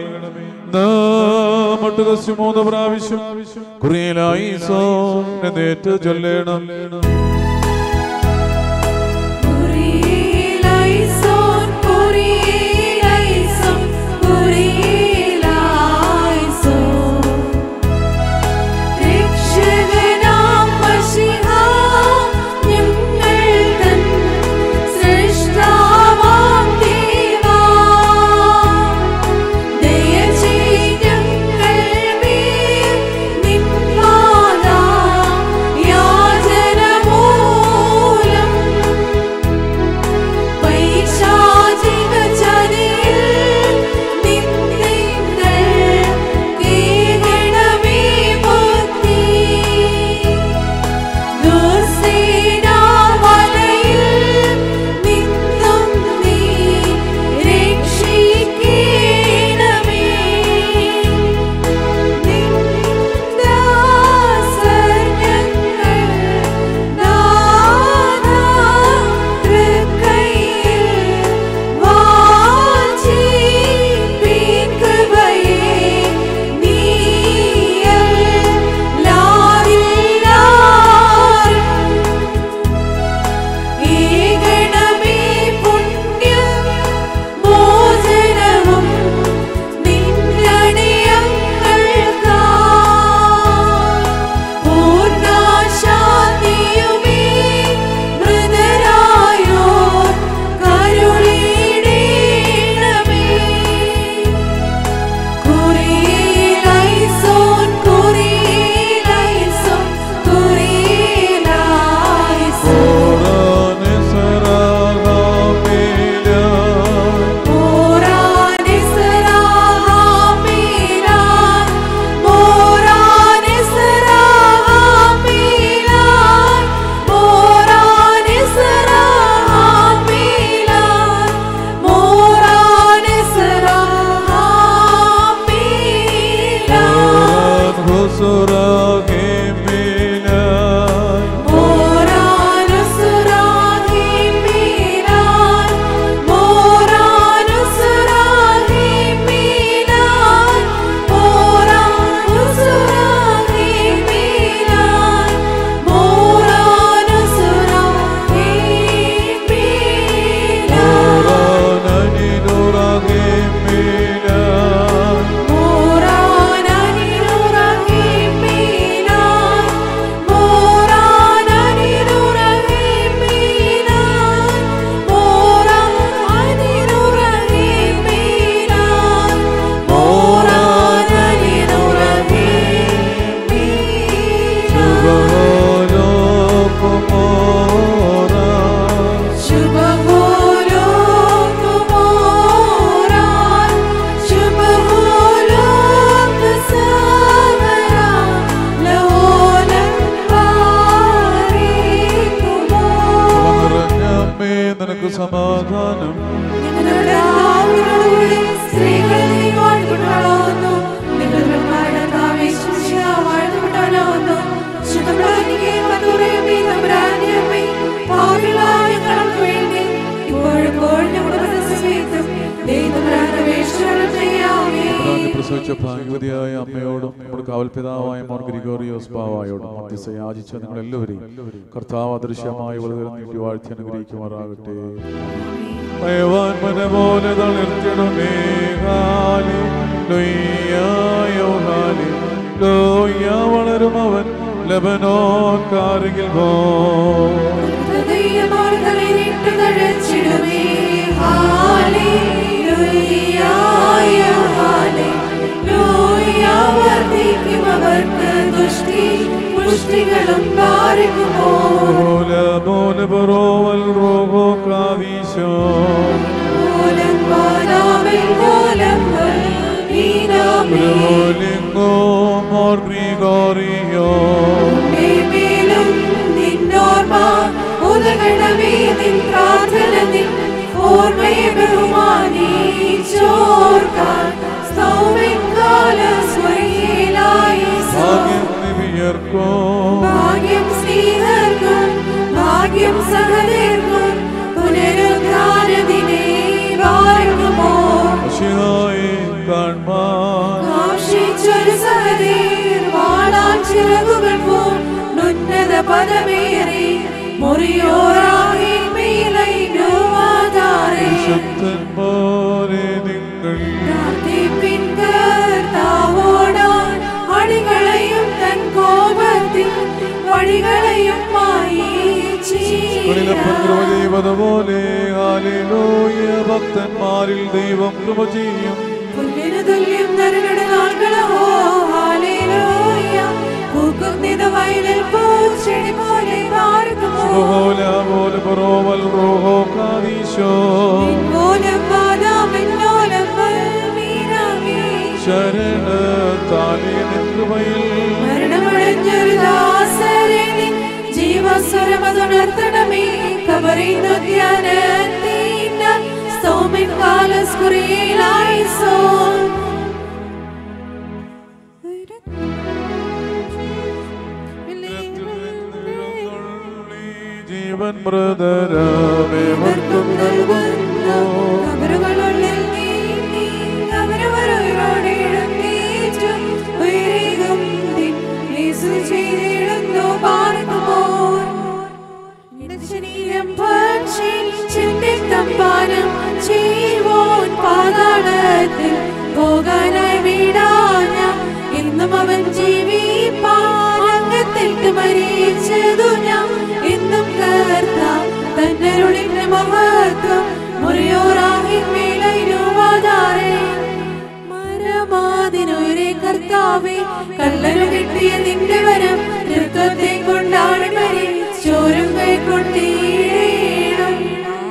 മട്ടുകസ് മൂന്ന് പ്രാവശ്യം കുറിയലായി സോ നേറ്റ് ചൊല്ലണം കുരിയിലൈസോൻ കുരിയിലൈസോൻ കുരിയിലൈസോൻ രക്ഷകനാം മശിഹാ ഞങ്ങൾ തൻ സൃഷ്ടാവാം ദേവാ ദയ ചെയ്യങ്ങൾ മേൽ നിൻ പാദ യാചനമോ നിനക്ക് സമാധാനം ഞങ്ങളുടെ ആവുകളോടെ സ്ത്രീകളിൽ നീ വാഴ്ത്തപ്പെട്ടവളാകുന്നു. നിന്റെ കൃപയാൽ കർത്താവേ, ശുശ്രൂഷ വാഴ്ത്തപ്പെട്ടവനാകുന്നു. ശുദ്ധപ്രാണികേ, മധുരമേ, തമ്പുരാന്റെ അമ്മേ, പാപികളായ ഞങ്ങൾക്ക് വേണ്ടി ഇപ്പോഴും എപ്പോഴും ഞങ്ങളുടെ മരണസമയത്തും ദൈവതമ്പുരാന്റെ അപേക്ഷകളും ചെയ്യാമേ. പ്രാണി പ്രസവിച്ച ഭാഗ്യവതിയായ അമ്മയോടും നമ്മുടെ കാവൽപിതാവായ മോർ ഗ്രിഗോറിയോസ് ബാവായോടും മധ്യസ്ഥ യാചിച്ച നിങ്ങൾ എല്ലാവരെയും കർത്താവ് അദൃശ്യമായി വളരെ നീട്ടി വാഴ്ത്തി അനുഗ്രഹിക്കുമാറാകട്ടെ ഭയവാൻ മന പോലെ തളിർത്തിടമേ ഹാലി ലൊയ്യായോ ഹാലി ലോയ്യ വളരും അവൻ ലബനോൻ കാരികിൽ പോ ഹൃദയമോട് തലയിരിട്ട് തഴച്ചിടുമേ. Hallelujah, hallelujah. വർദ്ധിക്കും അവർക്ക് ദുഷ്ടി പുഷ്ടികളും പാറിക്കുമോ പോലെ പോലെ പറോവൽ റോഗോ കാവീശോ മൂലം വാനാവിൽ മൂലം നീനാമേ ലിംഗോ മോർ ഗ്രിഗോറിയോ മേലും നിന്നോർമ്മ ഉദകണമേ നിൻ പ്രാർത്ഥന നിൻ ഓർമ്മയെ ബഹുമാനിച്ചോർക്കാൻ സ്തൗമിക്കാല സ്വൈലായി ഭാഗ്യം നിവിയർക്കോ ഭാഗ്യം സ്നേഹർക്കും ഭാഗ്യം സഹതർക്കും പുനരുദ്ധാനദിനെ വാഴ്ക്കുമോ അശിഹായി കാൺമാൻ ആശിച്ചൊരു സഹതീർ വാളാൻ ചിറകുകൾ പൂണ്ടുന്നത പദമേറി മുറിയോറാകെ മേലൈനുവാതാരെ ശുദ്ധൻ പോലെ നിങ്ങൾ പ്രാർത്ഥിപ്പിൻ കർത്താവോടാൻ അടികളെയും തൻ കോപത്തിൽ വഴികളെയും കളിലപ്പൻ കൃപ മായിച്ചീരാ. ചെയ്വത് പോലെ ഹാലേലൂയ ഭക്തന്മാരിൽ ദൈവം കൃപ ചെയ്യും പുല്ലിനു തുല്യം നരകട നാൾകളോ ഹാലേലൂയ പൂക്കുന്നിത് വയലിൽ പൂച്ചെടി പോലെ പാർക്കുമോ പോലെ പോലെ പറോവൽ റോഹോ കാവീശോ മൂലം വാദാമെന്നോലം വൽമീനാമേ. ശരണ താലിയൻ കൃപയിൽ മരണമടഞ്ഞൊരു ദാസരെ നിൻ ജീവസ്വരമതുണർത്തണമേ. കബറിന്നു ധ്യാനത്തിന സ്തോമിൻ കാലസ്കുറിയിലായിസോൻ. ജീവൻ മൃതരമേവർക്കും നൽകുന്നു കബറുകളുള്ളിൽ നീന്തി അവരവരോട് എഴുന്നേറ്റും ഉയരേകും ദിൻ യേശു ചെയ്തിടുന്നു പാർക്കുമോർ. നിന്റെ ശരീരം ഭക്ഷിച്ചിന്റെ തമ്പാനം ചെയ്യുവോൻ പാതാളത്തിൽ പോകാനായി വീടാന എന്നും അവൻ ജീവിപ്പാൻ അംഗത്തിട്ട് മരിച്ചതു ഞാൻ എന്നും കർത്ത തന്നരുളിന്റെ മഹത്വം മുറിയോറാഹി മേലൈനുവാതാരേ മരമാതിനുയരെ കർത്താവേ കള്ളനു കിട്ടിയ നിന്റെ വരം നൃത്തത്തെ കൊണ്ടാണ് മരിച്ചോരും കൈക്കൊണ്ടീടേണം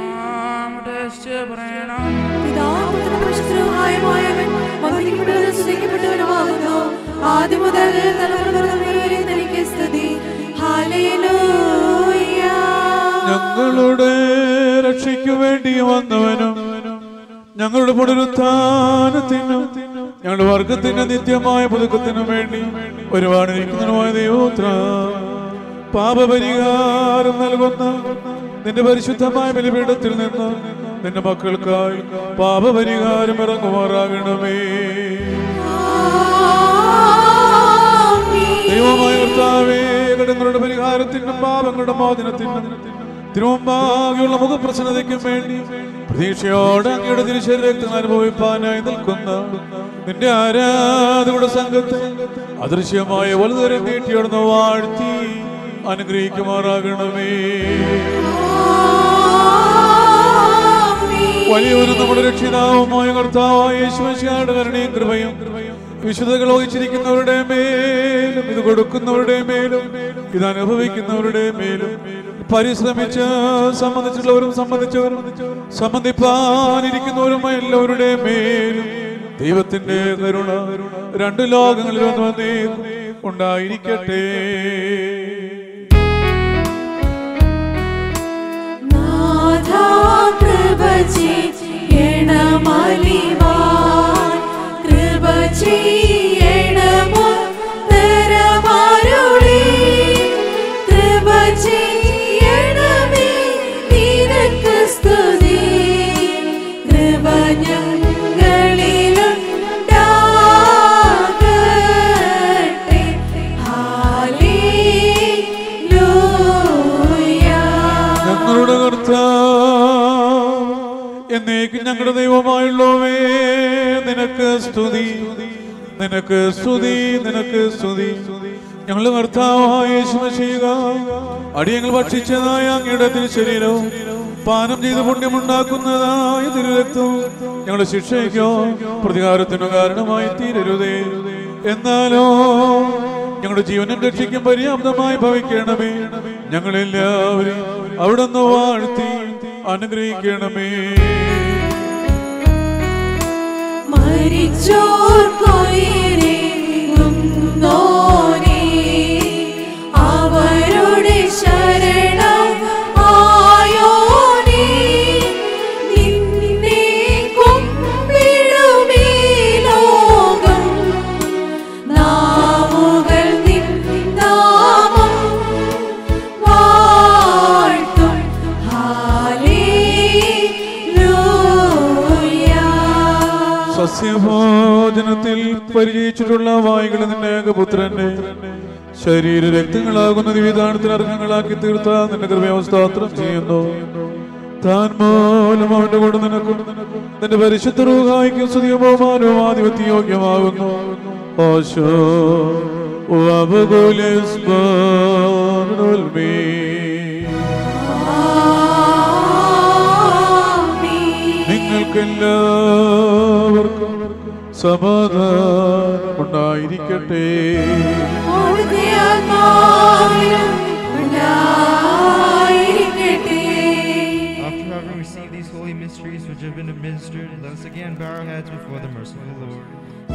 പിതാപുത്രപുത്രമായവൻ വന്ദിക്കപ്പെട്ടവനും സ്തുതിക്കപ്പെട്ടവനുമാകുന്നു ആദ്യം മുതൽ തലമുറ തലമുറ വരെ തനിക്ക് സ്തുതി ഹാലേലൂയ ഞങ്ങളുടെ രക്ഷയ്ക്കു വേണ്ടി വന്നവനും ഞങ്ങളുടെ പുനരുത്ഥാനത്തിനും ഞങ്ങളുടെ വർഗത്തിന്റെ നിത്യമായ പുതുക്കത്തിനും വേണ്ടി ഒരുപാട് ഇരിക്കുന്നതിനുമായ ദൈവോത്ര പാപപരിഹാരം നൽകുന്ന നിന്റെ പരിശുദ്ധമായ ബലിപീഠത്തിൽ നിന്ന് നിന്റെ മക്കൾക്കായി പാപപരിഹാരം ഇറങ്ങുമാറാകണമേ ദൈവമായ കർത്താവേ കടങ്ങളുടെ പരിഹാരത്തിനും പാപങ്ങളുടെ മോചനത്തിനും തിരുവമ്പാകെയുള്ള മുഖപ്രസന്നതയ്ക്കും വേണ്ടി പ്രതീക്ഷയോടെ അങ്ങയുടെ തിരിശരീരത്തിൽ അനുഭവിപ്പാനായി നിൽക്കുന്ന നിന്റെ ആരാധയുടെ സംഘത്തെ അദൃശ്യമായ വലുതരം നീട്ടിയോടുന്ന വാഴ്ത്തി അനുഗ്രഹിക്കുമാറാകണമേ വലിയവനും നമ്മുടെ രക്ഷിതാവുമായ കർത്താവായ യേശുമശിയുടെ കരുണയും കൃപയും വിശുദ്ധകൾ വഹിച്ചിരിക്കുന്നവരുടെ മേലും ഇത് കൊടുക്കുന്നവരുടെ മേലും ഇത് അനുഭവിക്കുന്നവരുടെ മേലും പരിശ്രമിച്ച് സംബന്ധിച്ചുള്ളവരും സംബന്ധിച്ചവരും സംബന്ധിപ്പാനിരിക്കുന്നവരുമായ എല്ലാവരുടെ മേലും ദൈവത്തിന്റെ കരുണ രണ്ട് ലോകങ്ങളിൽ വന്ന് വന്നേക്കും ഉണ്ടായിരിക്കട്ടെ നാഥാ എന്നേക്ക് ഞങ്ങളുടെ ദൈവമായുള്ളവേ നിനക്ക് സ്തുതി നിനക്ക് സ്തുതി നിനക്ക് സ്തുതി ഞങ്ങളുടെ കർത്താവായ യേശുമശീക അടിയങ്ങൾ ഭക്ഷിച്ചതായ അങ്ങയുടെ തിരുശരീരവും പാനം ചെയ്ത് പുണ്യമുണ്ടാക്കുന്നതായ തിരുരക്തവും ഞങ്ങളുടെ ശിക്ഷയ്ക്കോ പ്രതികാരത്തിനോ കാരണമായി തീരരുതേ എന്നാലോ ഞങ്ങളുടെ ജീവനും രക്ഷിക്കും പര്യാപ്തമായി ഭവിക്കണമേ ഞങ്ങളെല്ലാവരും അവിടുന്ന് വാഴ്ത്തി അനുഗ്രഹിക്കണമേ മരിച്ചോർക്കൊയിരേകുന്നോനേ, അവരുടെ ശരണം ആയോനേ, നിന്നെ കുമ്പിടുമീ ലോകം, നാവുകൾ നിൻ നാമം വാഴ്ത്തും. ഹാലേലൂയ. സസ്യഭോജനത്തിൽ പരിചയിച്ചിട്ടുള്ള വായികൾ നിന്റെ ഏകപുത്രന്റെ ശരീര രക്തങ്ങളാകുന്ന വിവിധാനത്തിൽ അർഹങ്ങളാക്കി തീർത്ത നിന്റെ കൃപയവസ്ഥാത്രം ചെയ്യുന്നു താൻ മൂലം അവന്റെ കൂടെ നിനക്കും നിന്റെ പരിശുദ്ധ റൂഹായിക്കും സ്തുതിയും ബഹുമാനവും ആധിപത്യ യോഗ്യമാകുന്നു ഓശോ നിങ്ങൾക്കെല്ലാവർക്കും സമാധാനം ഉണ്ടായിരിക്കട്ടെ അവിടുത്തെ ആത്മാവിനും ഉണ്ടായിരിക്കട്ടെ. After having received these holy mysteries which have been administered, let us again bow our heads before the merciful Lord.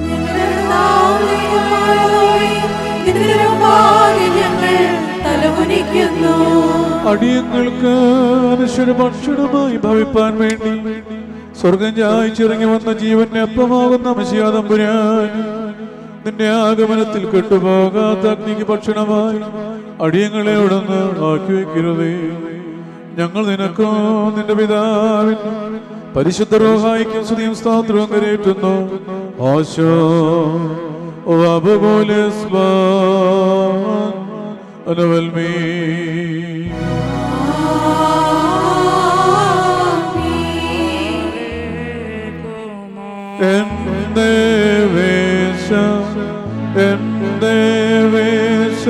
നിന്റെ മുമ്പാകെ ഞങ്ങൾ തലകുനിക്കുന്നു അടിയങ്ങൾക്ക് അനശ്വര ഭക്ഷണമായി ഭവിപ്പാൻ വേണ്ടി സ്വർഗം ചായച്ചിറങ്ങി വന്ന ജീവന്റെ അപ്പമാകുന്ന മഷിയാതമ്പുരാൻ നിന്റെ ആഗമനത്തിൽ കെട്ടുപോകാത്ത അഗ്നിക്ക് ഭക്ഷണമായി അടിയങ്ങളെ ഉടന്ന് ആക്കി വെക്കരുതേ ഞങ്ങൾ നിനക്കോ നിന്റെ പിതാവിനും പരിശുദ്ധ റോഹായിക്കും സ്തുതിയും സ്തോത്രവും കരയേറ്റുന്നു ഓശോ ഓ അപപോലെ അനുവൽമീ എന്റെ വേശ എന്റെ വേശ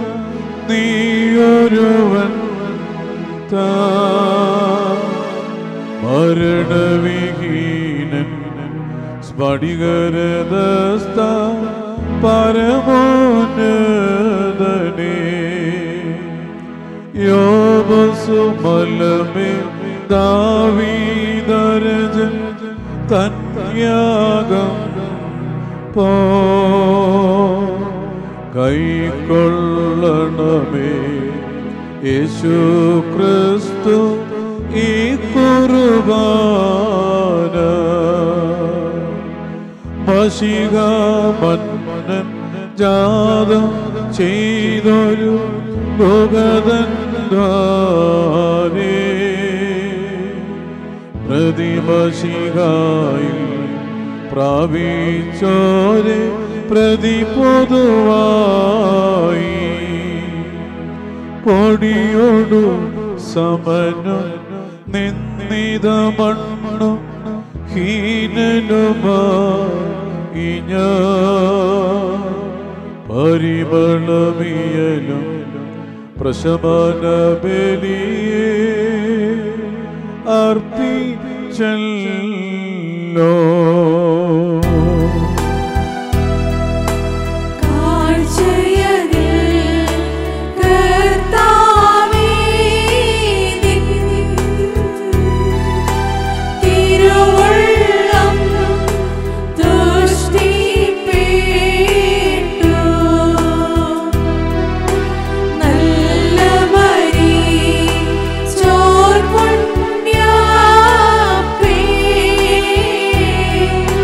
നീയൊരുവൻ താ മരണവിഹീനൻ സ്ഫടികരദസ്ത പരമോന്നതനേ യോബസുമലമേ ദാവീദരജൻ തന്യാഗം പോ കൈക്കൊള്ളണമേ യേശു ക്രിസ്തു ഈ കുർബാന മഷിക മന്നൻ ജാതം ചെയ്തൊരു ഭോഗതൻ ദ്വാരേ പ്രതിമശികായിൽ പ്രാപിച്ചോരെ പ്രതി പൊതുവായി പൊടിയോടു സമനം നിന്നിത മണ്ണു ഹീനനുമായി ഞാൻ പരിമളമിയലും പ്രശമന ബലിയേ അർപ്പിച്ചല്ലോ കാഴ്ചയതിൽ കർത്താവേ നിൻ തിരുവുള്ളം തുഷ്ടിപ്പെട്ടു. നല്ല മരിച്ചോർ പുണ്യാപ്പേ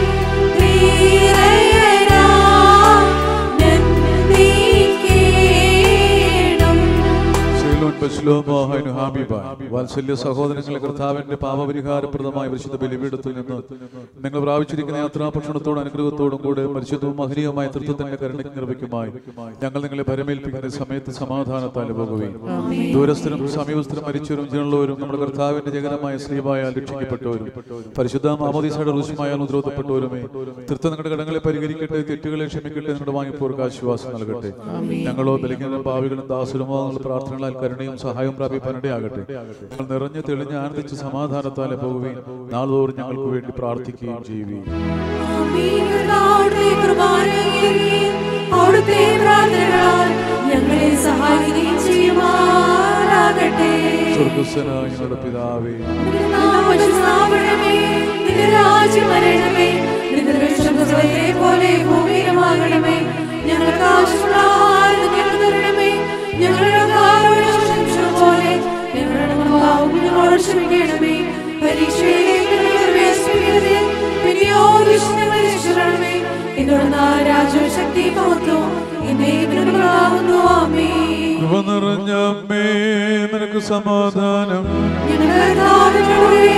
വാത്സല്യ സഹോദരങ്ങളെ കർത്താവിന്റെ പാപപരിഹാരപ്രദമായ പരിശുദ്ധ ബലിപീഠത്തിൽ നിന്ന് നിങ്ങൾ പ്രാപിച്ചിരിക്കുന്ന യാത്രാഭക്ഷണത്തോടും അനുഗ്രഹത്തോടും കൂടെ പരിശുദ്ധവും മഹനീയമായ തൃത്വത്തിന്റെ കരുണയ്ക്ക് നിർവയ്ക്കുമായി ഞങ്ങൾ നിങ്ങളെ ഭരമേൽപ്പിക്കുന്ന ഈ സമയത്ത് സമാധാനത്താൽ പോകുകയും ദൂരസ്ഥരും സമീപസ്ഥരും മരിച്ചവരും ജീവനുള്ളവരും നമ്മുടെ കർത്താവിന്റെ ജഗനമായ ശ്രീമായാൽ രക്ഷിക്കപ്പെട്ടവരും പരിശുദ്ധ മാമോദീസയുടെ ഋഷിമായാൽ ഉദ്രോധപ്പെട്ടവരുമേ തൃത്വം നിങ്ങളുടെ കടങ്ങളെ പരിഹരിക്കട്ടെ തെറ്റുകളെ ക്ഷമിക്കട്ടെ നിങ്ങളുടെ വാങ്ങിപ്പോർക്ക് ആശ്വാസം നൽകട്ടെ ഞങ്ങളോ ബലിക്കുന്ന ഭാവികളും ദാസുരമോ പ്രാർത്ഥനകളാൽ കരുണയും സഹായവും പ്രാപിപ്പാനിടയാകട്ടെ ഞങ്ങൾ നിറഞ്ഞു തെളിഞ്ഞ് ആനന്ദിച്ച് സമാധാനത്താലെ പോകുകയും നാളുതോറും ഞങ്ങൾക്ക് വേണ്ടി പ്രാർത്ഥിക്കുകയും ചെയ്യുകയും അവിടുത്തെ കൃപാനയേറിയും അവിടുത്തെ പ്രാർത്ഥനകളാൽ ഞങ്ങളെ സഹായിക്കുകയും ചെയ്യുമാറാകട്ടെ സ്വർഗസ്വനായ ഞങ്ങളുടെ പിതാവേ നാമജനാമണമേ, നിന്റെ രാജ്യം വരണമേ നിന്റെ ദൃഷ്ടങ്ങളെ പോലെ ഭൂമിയിലുമാകണമേ ഞങ്ങൾക്ക് ആവശ്യമുള്ള ആഹാരം ഞങ്ങൾക്ക് തരണമേ ഞങ്ങളുടെ കാരോട് ക്ഷമിച്ച പോലെ ഞങ്ങളുടെ പാവങ്ങളോട് ക്ഷമിക്കണമേ പരീക്ഷയിലേക്ക് ഞങ്ങളെ പ്രവേശിപ്പിക്കരുതേ പിന്നെയോ ദുഷ്ടങ്ങളെ രക്ഷിക്കണമേ ഇതുകൊണ്ട് രാജ്യവും ശക്തി മഹത്വം എന്നേ വിനോദങ്ങളാവുന്നു ആമേ കൃപ നിറഞ്ഞ അമ്മേ നിനക്ക് സമാധാനം ഞങ്ങളുടെ